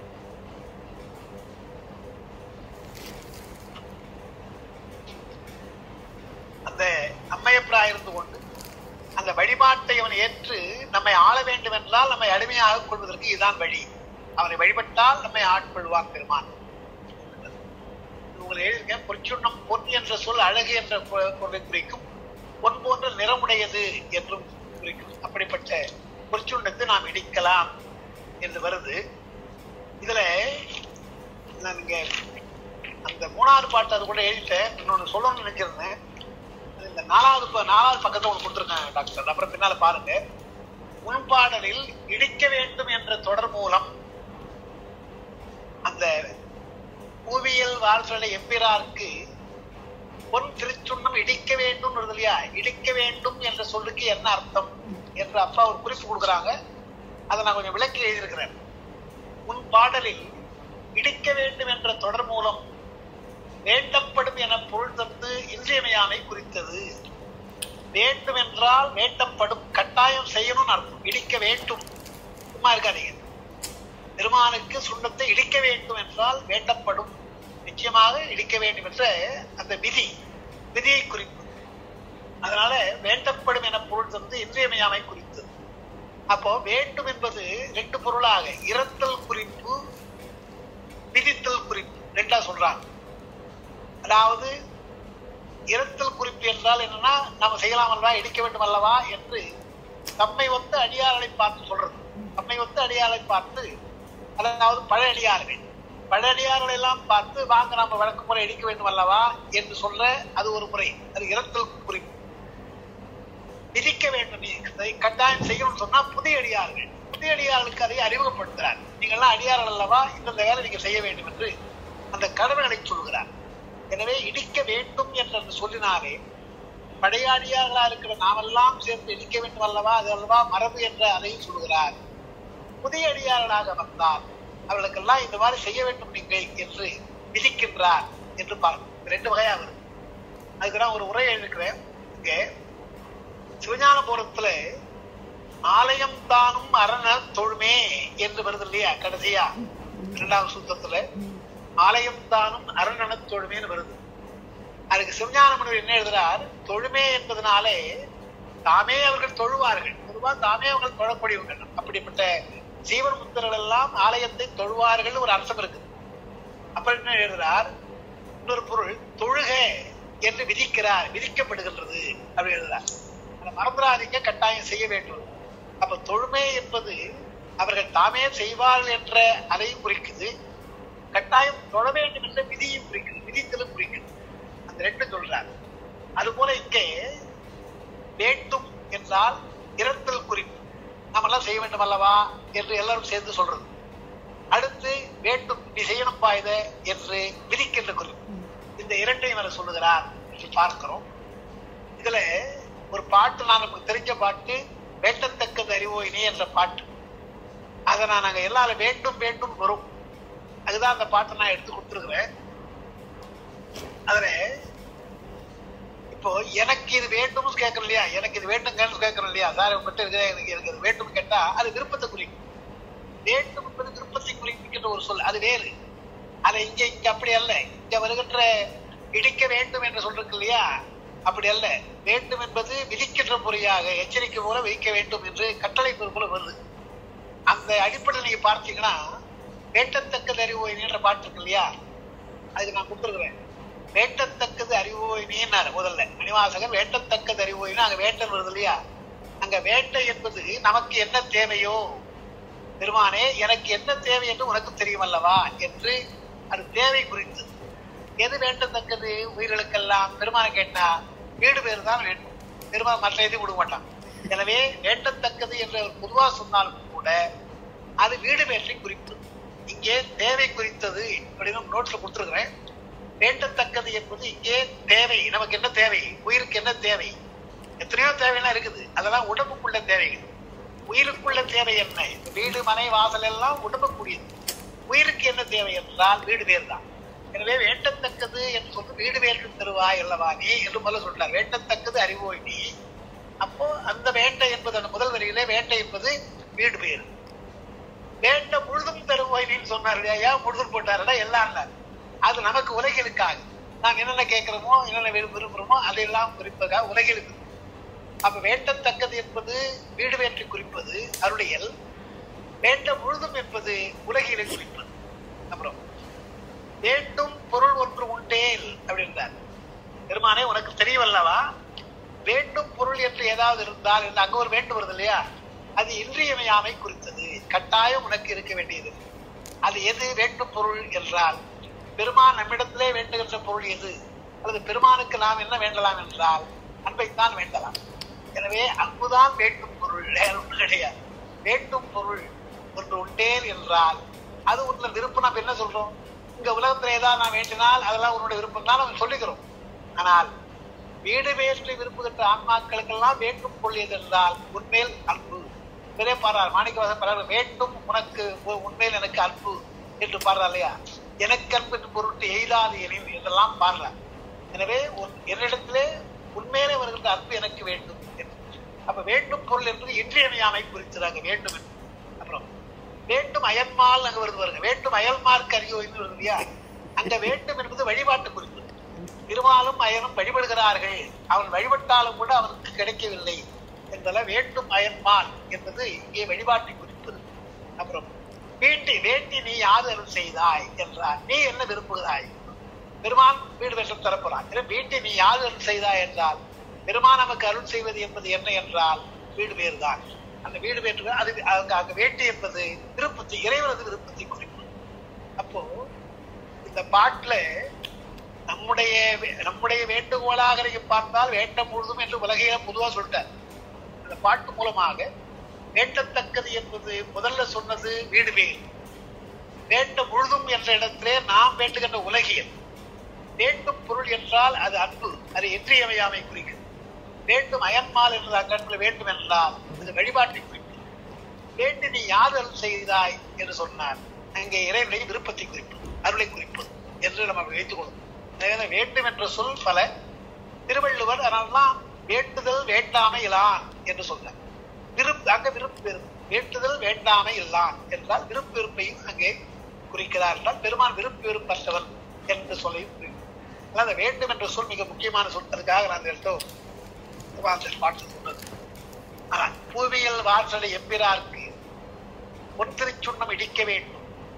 அந்த அம்மையப்பராக இருந்து கொண்டு அந்த வழிபாட்டை அவன் ஏற்று நம்மை ஆள வேண்டும் என்றால் நம்மை அடிமையாக கொள்வதற்கு இதுதான் வழி அவனை வழிபட்டால் நம்மை ஆட்கொள்வான் பெருமான் உங்களை எழுதியிருக்கேன் பொற்சுண்ணம் பொன் என்ற சொல் அழகு என்ற பொ- பொருளை குறிக்கும் பொன் போன்ற நிறமுடையது என்றும் குறிக்கும் அப்படிப்பட்ட பொற்சுண்ணத்தை நாம் இடிக்கலாம் என்று வருது இதுல நான் இங்க அந்த மூணாவது பாட்டு அது கூட எழுதிட்டேன் இன்னொன்னு சொல்லணும்னு நினைச்சிருந்தேன் இந்த நாலாவது ப- நாலாவது பக்கத்தை ஒன்று கொடுத்துருக்கேன் டாக்டர் அப்புறம் பின்னால பாருங்க முன்பாடலில் இடிக்க வேண்டும் என்ற தொடர் மூலம் அந்த பூவியல் வாழ்சலை எம்பிராருக்கு பொன் திருச்சுண்ணம் இடிக்க வேண்டும் வருது இல்லையா இடிக்க வேண்டும் என்ற சொல்லுக்கு என்ன அர்த்தம் என்று அப்பா ஒரு குறிப்பு கொடுக்குறாங்க அதை நான் கொஞ்சம் விளக்கி எழுதியிருக்கிறேன் உன் பாடலில் இடிக்க வேண்டும் என்ற தொடர் மூலம் வேண்டப்படும் என பொருள் தந்து இன்றியமையாமை குறித்தது வேண்டும் என்றால் வேண்டப்படும் கட்டாயம் செய்யணும்னு அர்த்தம் இடிக்க வேண்டும் சும்மா இருக்காதீங்க பெருமானுக்கு சுண்ணத்தை இடிக்க வேண்டும் என்றால் வேண்டப்படும் நிச்சயமாக இடிக்க வேண்டும் என்ற அந்த விதி விதியை குறிப்பு அதனால வேண்டப்படும் என பொருள் தந்து இன்றியமையாமை குறித்தது அப்போ வேண்டும் என்பது ரெண்டு பொருளாக இரத்தல் குறிப்பு விதித்தல் குறிப்பு ரெண்டா சொல்றாங்க அதாவது இரத்தல் குறிப்பு என்றால் என்னன்னா நம்ம செய்யலாம் அல்லவா இடிக்க வேண்டும் அல்லவா என்று தம்மை ஒத்த அடியார்களை பார்த்து சொல்றது தம்மை ஒத்த அடியார்களை பார்த்து அதாவது பழைய அடியார்கள் பழைய அடியார்களை எல்லாம் பார்த்து வாங்க நாம வழக்கு முறை இடிக்க வேண்டும் அல்லவா என்று சொல்ற அது ஒரு முறை அது இரத்தல் குறிப்பு விதிக்க வேண்டும் நீ இதை கட்டாயம் செய்யணும்னு சொன்னா புதிய அடியார்கள் புதிய அடியார்களுக்கு அதை அறிமுகப்படுத்துறார் நீங்கள்லாம் அடியார்கள் அல்லவா இந்தந்த வேலை நீங்க செய்ய வேண்டும் என்று அந்த கடமைகளை சொல்கிறார் எனவே இடிக்க வேண்டும் என்ற அந்த சொல்லினாலே பழைய அடியார்களா இருக்கிற நாமெல்லாம் சேர்ந்து இடிக்க வேண்டும் அல்லவா அது அல்லவா மரபு என்ற அதையும் சொல்கிறார் புதிய அடியார்களாக வந்தால் அவர்களுக்கெல்லாம் இந்த மாதிரி செய்ய வேண்டும் நீங்கள் என்று விதிக்கின்றார் என்று பார்க்கணும் ரெண்டு வகையா வருது அதுக்கு நான் ஒரு உரை எழுதிக்கிறேன் இங்க சிவஞானபுரத்துல ஆலயம் தானும் அரண தொழுமே என்று வருது இல்லையா கடைசியா இரண்டாவது சூத்திரத்துல ஆலயம் தானும் அரணன தொழுமேன்னு வருது அதுக்கு சிவஞான முனிவர் என்ன எழுதுறார் தொழுமே என்பதனாலே தாமே அவர்கள் தொழுவார்கள் பொதுவா தாமே அவர்கள் தொழக்கூடியவர்கள் அப்படிப்பட்ட சீவன் முத்தர்கள் எல்லாம் ஆலயத்தை தொழுவார்கள் ஒரு அர்த்தம் இருக்கு அப்புறம் என்ன எழுதுறார் இன்னொரு பொருள் தொழுக என்று விதிக்கிறார் விதிக்கப்படுகின்றது அப்படி எழுதுறார் அதை மறந்துடாதீங்க கட்டாயம் செய்ய வேண்டும் அப்ப தொழுமை என்பது அவர்கள் தாமே செய்வார்கள் என்ற அதையும் குறிக்குது கட்டாயம் தொழ வேண்டும் என்ற விதியும் குறிக்குது விதித்தலும் குறிக்குது அந்த ரெண்டு சொல்றார் அதுபோல இங்கே வேண்டும் என்றால் இரத்தல் குறிப்பு நாமெல்லாம் செய்ய வேண்டும் அல்லவா என்று எல்லாரும் சேர்ந்து சொல்றது அடுத்து வேண்டும் நீ செய்யணும்பா இத என்று விதிக்கின்ற குறிப்பு இந்த இரண்டையும் அவர் சொல்லுகிறார் என்று பார்க்கிறோம் இதுல ஒரு பாட்டு நான் நமக்கு தெரிஞ்ச பாட்டு வேண்டத்தக்கது அறிவோயினே என்ற பாட்டு அதை நான் நாங்க எல்லாரும் வேண்டும் வேண்டும் வரும் அதுதான் அந்த பாட்டை நான் எடுத்து கொடுத்துருக்கிறேன் அதுல இப்போ எனக்கு இது வேண்டும்னு கேட்கறோம் இல்லையா எனக்கு இது வேண்டுங்கன்னு கேட்கறோம் இல்லையா சார் உங்ககிட்ட இருக்குது எனக்கு எனக்கு இது வேண்டும் கேட்டா அது விருப்பத்தை குறிக்கும் வேண்டும் என்பது விருப்பத்தை குறிக்கின்ற ஒரு சொல் அது வேறு அது இங்க இங்க அப்படி அல்ல இங்க வருகின்ற இடிக்க வேண்டும் என்று சொல்றது இல்லையா அப்படி அல்ல வேண்டும் என்பது விதிக்கின்ற முறையாக எச்சரிக்கை போல விதிக்க வேண்டும் என்று கட்டளை போல வருது அந்த அடிப்படையில் நீங்க பார்த்தீங்கன்னா வேட்டத்தக்கது அறிவோய் என்ற பாட்டு இருக்கு இல்லையா அதுக்கு நான் கொடுத்துருக்குறேன் வேட்டத்தக்கது அறிவோயினேன்னாரு முதல்ல மணிவாசகர் வேட்டத்தக்கது அறிவோயினா அங்க வேட்டம் வருது இல்லையா அங்க வேட்டை என்பது நமக்கு என்ன தேவையோ பெருமானே எனக்கு என்ன தேவை என்று உனக்கு தெரியும் அல்லவா என்று அது தேவை குறித்து எது வேண்டத்தக்கது உயிர்களுக்கெல்லாம் பெருமானை கேட்டா வீடு பேர் தான் வேண்டும் பெருமான் மற்ற எதையும் கொடுக்க மாட்டான் எனவே வேண்டத்தக்கது என்று அவர் பொதுவா சொன்னாலும் கூட அது வீடு பேற்றை குறிப்பு இங்கே தேவை குறித்தது அப்படின்னு நோட்ஸ்ல கொடுத்துருக்கிறேன் வேண்டத்தக்கது என்பது இங்கே தேவை நமக்கு என்ன தேவை உயிருக்கு என்ன தேவை எத்தனையோ தேவையெல்லாம் இருக்குது அதெல்லாம் உடம்புக்குள்ள தேவைகள் உயிருக்குள்ள தேவை என்ன இந்த வீடு மனை வாசல் எல்லாம் உடம்புக்குரியது உயிருக்கு என்ன தேவை என்றால் வீடு பேர் தான் எனவே வேண்டத்தக்கது என்று சொல்லி வீடு வேண்டும் தருவாய் அல்லவா நீ என்று முதல்ல சொல்றார் வேண்டத்தக்கது அறிவோய் நீ அப்போ அந்த வேட்டை என்பது அந்த முதல் வரியிலே வேட்டை என்பது வீடு பேர் வேண்ட முழுதும் தருவாய் நீன்னு சொன்னார் இல்லையா ஏன் முழுதும் போட்டாருடா எல்லாம் இல்ல அது நமக்கு உலகிலுக்காக நாம் என்னென்ன கேட்கிறோமோ என்னென்ன விரும்ப- விரும்புறோமோ அதையெல்லாம் குறிப்பதாக உலகிலுக்கு அப்ப வேண்டத்தக்கது என்பது வீடு வேற்றி குறிப்பது அருளியல் வேண்ட முழுதும் என்பது உலகிலே குறிப்பது அப்புறம் வேண்டும் பொருள் ஒன்று உண்டேல் அப்படின்றார் பெருமானே உனக்கு தெரியவல்லவா வேண்டும் பொருள் என்று ஏதாவது இருந்தால் என்று அங்க ஒரு வேண்டும் வருது இல்லையா அது இன்றியமையாமை குறித்தது கட்டாயம் உனக்கு இருக்க வேண்டியது அது எது வேண்டும் பொருள் என்றால் பெருமான் நம்மிடத்திலே வேண்டுகின்ற பொருள் எது அல்லது பெருமானுக்கு நாம் என்ன வேண்டலாம் என்றால் அன்பைத்தான் வேண்டலாம் எனவே அன்புதான் வேண்டும் பொருள் வேற ஒன்று கிடையாது வேண்டும் பொருள் ஒன்று உண்டேன் என்றால் அது உன்ன விருப்பம் நம்ம என்ன சொல்றோம் இங்க உலகத்துல ஏதாவது நான் வேண்டினால் அதெல்லாம் உன்னுடைய விருப்பம் தான் நம்ம சொல்லிக்கிறோம் ஆனால் வீடு வேற்று விரும்புகின்ற ஆன்மாக்களுக்கெல்லாம் வேண்டும் கொள்ளியது என்றால் உண்மையில் அன்பு பெரிய பாடுறார் மாணிக்கவாசன் பாடுறார் வேண்டும் உனக்கு உ- உண்மையில் எனக்கு அன்பு என்று பாடுறார் இல்லையா எனக்கு அன்பு என்று பொருட்டு எய்தாது எனின் என்றெல்லாம் பாடுறார் எனவே உன் என்னிடத்திலே உண்மையிலே வருகின்ற அன்பு எனக்கு வேண்டும் என்று. அப்ப வேண்டும் பொருள் என்பது இன்றியமையாமை குறிக்கிறாங்க வேண்டும் என்று அப்புறம் வேண்டும் அயன்மால் அங்க வருது வருங்க வேண்டும் அயல்மார்க்கு அறியோ என்று வருது இல்லையா அங்க வேண்டும் என்பது வழிபாட்டு குறிப்பு திருமாலும் அயனும் வழிபடுகிறார்கள் அவன் வழிபட்டாலும் கூட அவனுக்கு கிடைக்கவில்லை என்பதால வேண்டும் அயன்மால் என்பது இங்கே வழிபாட்டை குறிப்பது அப்புறம் வேண்டி வேண்டி நீ யாது அருள் செய்தாய் என்றார் நீ என்ன விரும்புகிறாய் பெருமான் வீடு வேஷம் தரப்போறான் எனவே வேண்டி நீ யாது அருள் செய்தாய் என்றால் பெருமான் நமக்கு அருள் செய்வது என்பது என்ன என்றால் வீடு வேறுதான் அந்த வீடு வேற்று அது அங்க அங்க வேண்டி என்பது விருப்பத்தை இறைவனது விருப்பத்தை குறிக்கும் அப்போ இந்த பாட்டுல நம்முடைய வே- நம்முடைய வேண்டுகோளாக நீங்க பார்த்தால் வேண்டம் முழுதும் என்று உலகையில பொதுவா சொல்லிட்டார் அந்த பாட்டு மூலமாக வேண்டத்தக்கது என்பது முதல்ல சொன்னது வீடு வேல் வேண்ட முழுதும் என்ற இடத்திலே நாம் வேண்டுகின்ற உலகியல் வேண்டும் பொருள் என்றால் அது அன்பு அது இன்றியமையாமை குறிக்கிறது வேண்டும் அயன்மால் என்று அக்கண்ணில் வேண்டும் என்றால் அது வழிபாட்டை குறிக்கிறது வேண்டி நீ யாது அருள் செய்தாய் என்று சொன்னார் அங்கே இறைவனை விருப்பத்தை குறிப்பது அருளை குறிப்பது என்று நம்ம வைத்துக் கொள்ளும் எனவே வேண்டும் என்ற சொல் பல திருவள்ளுவர் அதனால்தான் வேண்டுதல் வேண்டாமை இலான் என்று சொன்னார் விருப்பு அங்க விருப்பு வெறுப்பு வேண்டுதல் வேண்டாமை இல்லான் என்றால் விருப்பு வெறுப்பையும் அங்கே குறிக்கிறார் என்றால் பெருமான் விருப்பு வெறுப்பற்றவன் என்று சொல்லையும் குறிக்கும் அதனால அந்த வேண்டும் என்ற சொல் மிக முக்கியமான சொல் அதுக்காக நான் எடுத்தோ அந்த பாட்டு சொன்னது ஆனால் பூவியல் வாசலை எம்பிரார்க்கு ஒன்றிச் சுண்ணம் இடிக்க வேண்டும்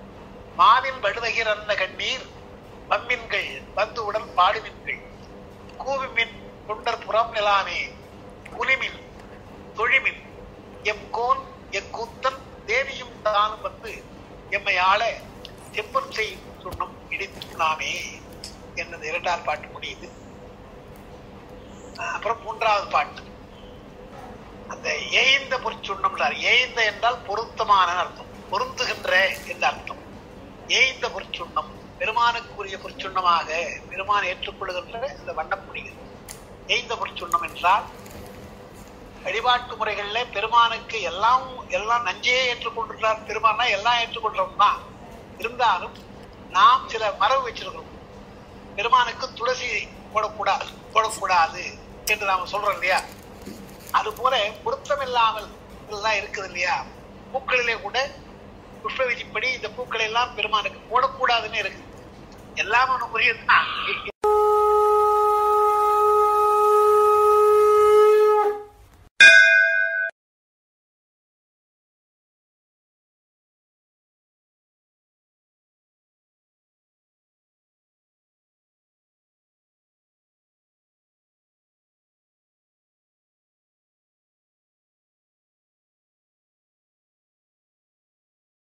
மாவின் வடுவகிர் அந்த கண்ணீர் வம்மின்கள் வந்து உடன் பாடுமின்கள் கூவிமின் தொண்டர் புறம் நிலாமே குலிமின் தொழிமின் எம் கோன் எக்கூத்தன் தேவியும் தானும் வந்து எம்மை ஆள செப்பம் செய்யும் சுண்ணம் இடித்துனாமே என்னது இரண்டாவது பாட்டு முடியுது அப்புறம் மூன்றாவது பாட்டு அந்த ஏய்ந்த பொற்சுண்ணம் ஏய்ந்த என்றால் பொருத்தமான அர்த்தம் பொருந்துகின்ற என்ற அர்த்தம் ஏய்ந்த பொற்சுண்ணம் பெருமானுக்குரிய பொற்சுண்ணமாக பெருமான் ஏற்றுக்கொள்கின்ற இந்த வண்ணப்புடிகள் ஏய்ந்த பொற்சுண்ணம் என்றால் வழிபாட்டு முறைகள்ல பெருமானுக்கு எல்லாம் எல்லாம் நஞ்சையே ஏற்றுக்கொண்டிருக்கிறார் பெருமானா எல்லாம் ஏற்றுக்கொள்றோம் தான் இருந்தாலும் நாம் சில மரபு வச்சிருக்கிறோம் பெருமானுக்கு துளசி போடக்கூடாது போடக்கூடாது என்று நாம சொல்றோம் இல்லையா அது போல பொருத்தம் இல்லாமல் இதெல்லாம் இருக்குது இல்லையா பூக்களிலே கூட புஷ்ப விதிப்படி இந்த பூக்களை எல்லாம் பெருமானுக்கு போடக்கூடாதுன்னு இருக்கு எல்லாம் ஒண்ணு புரியுதுன்னா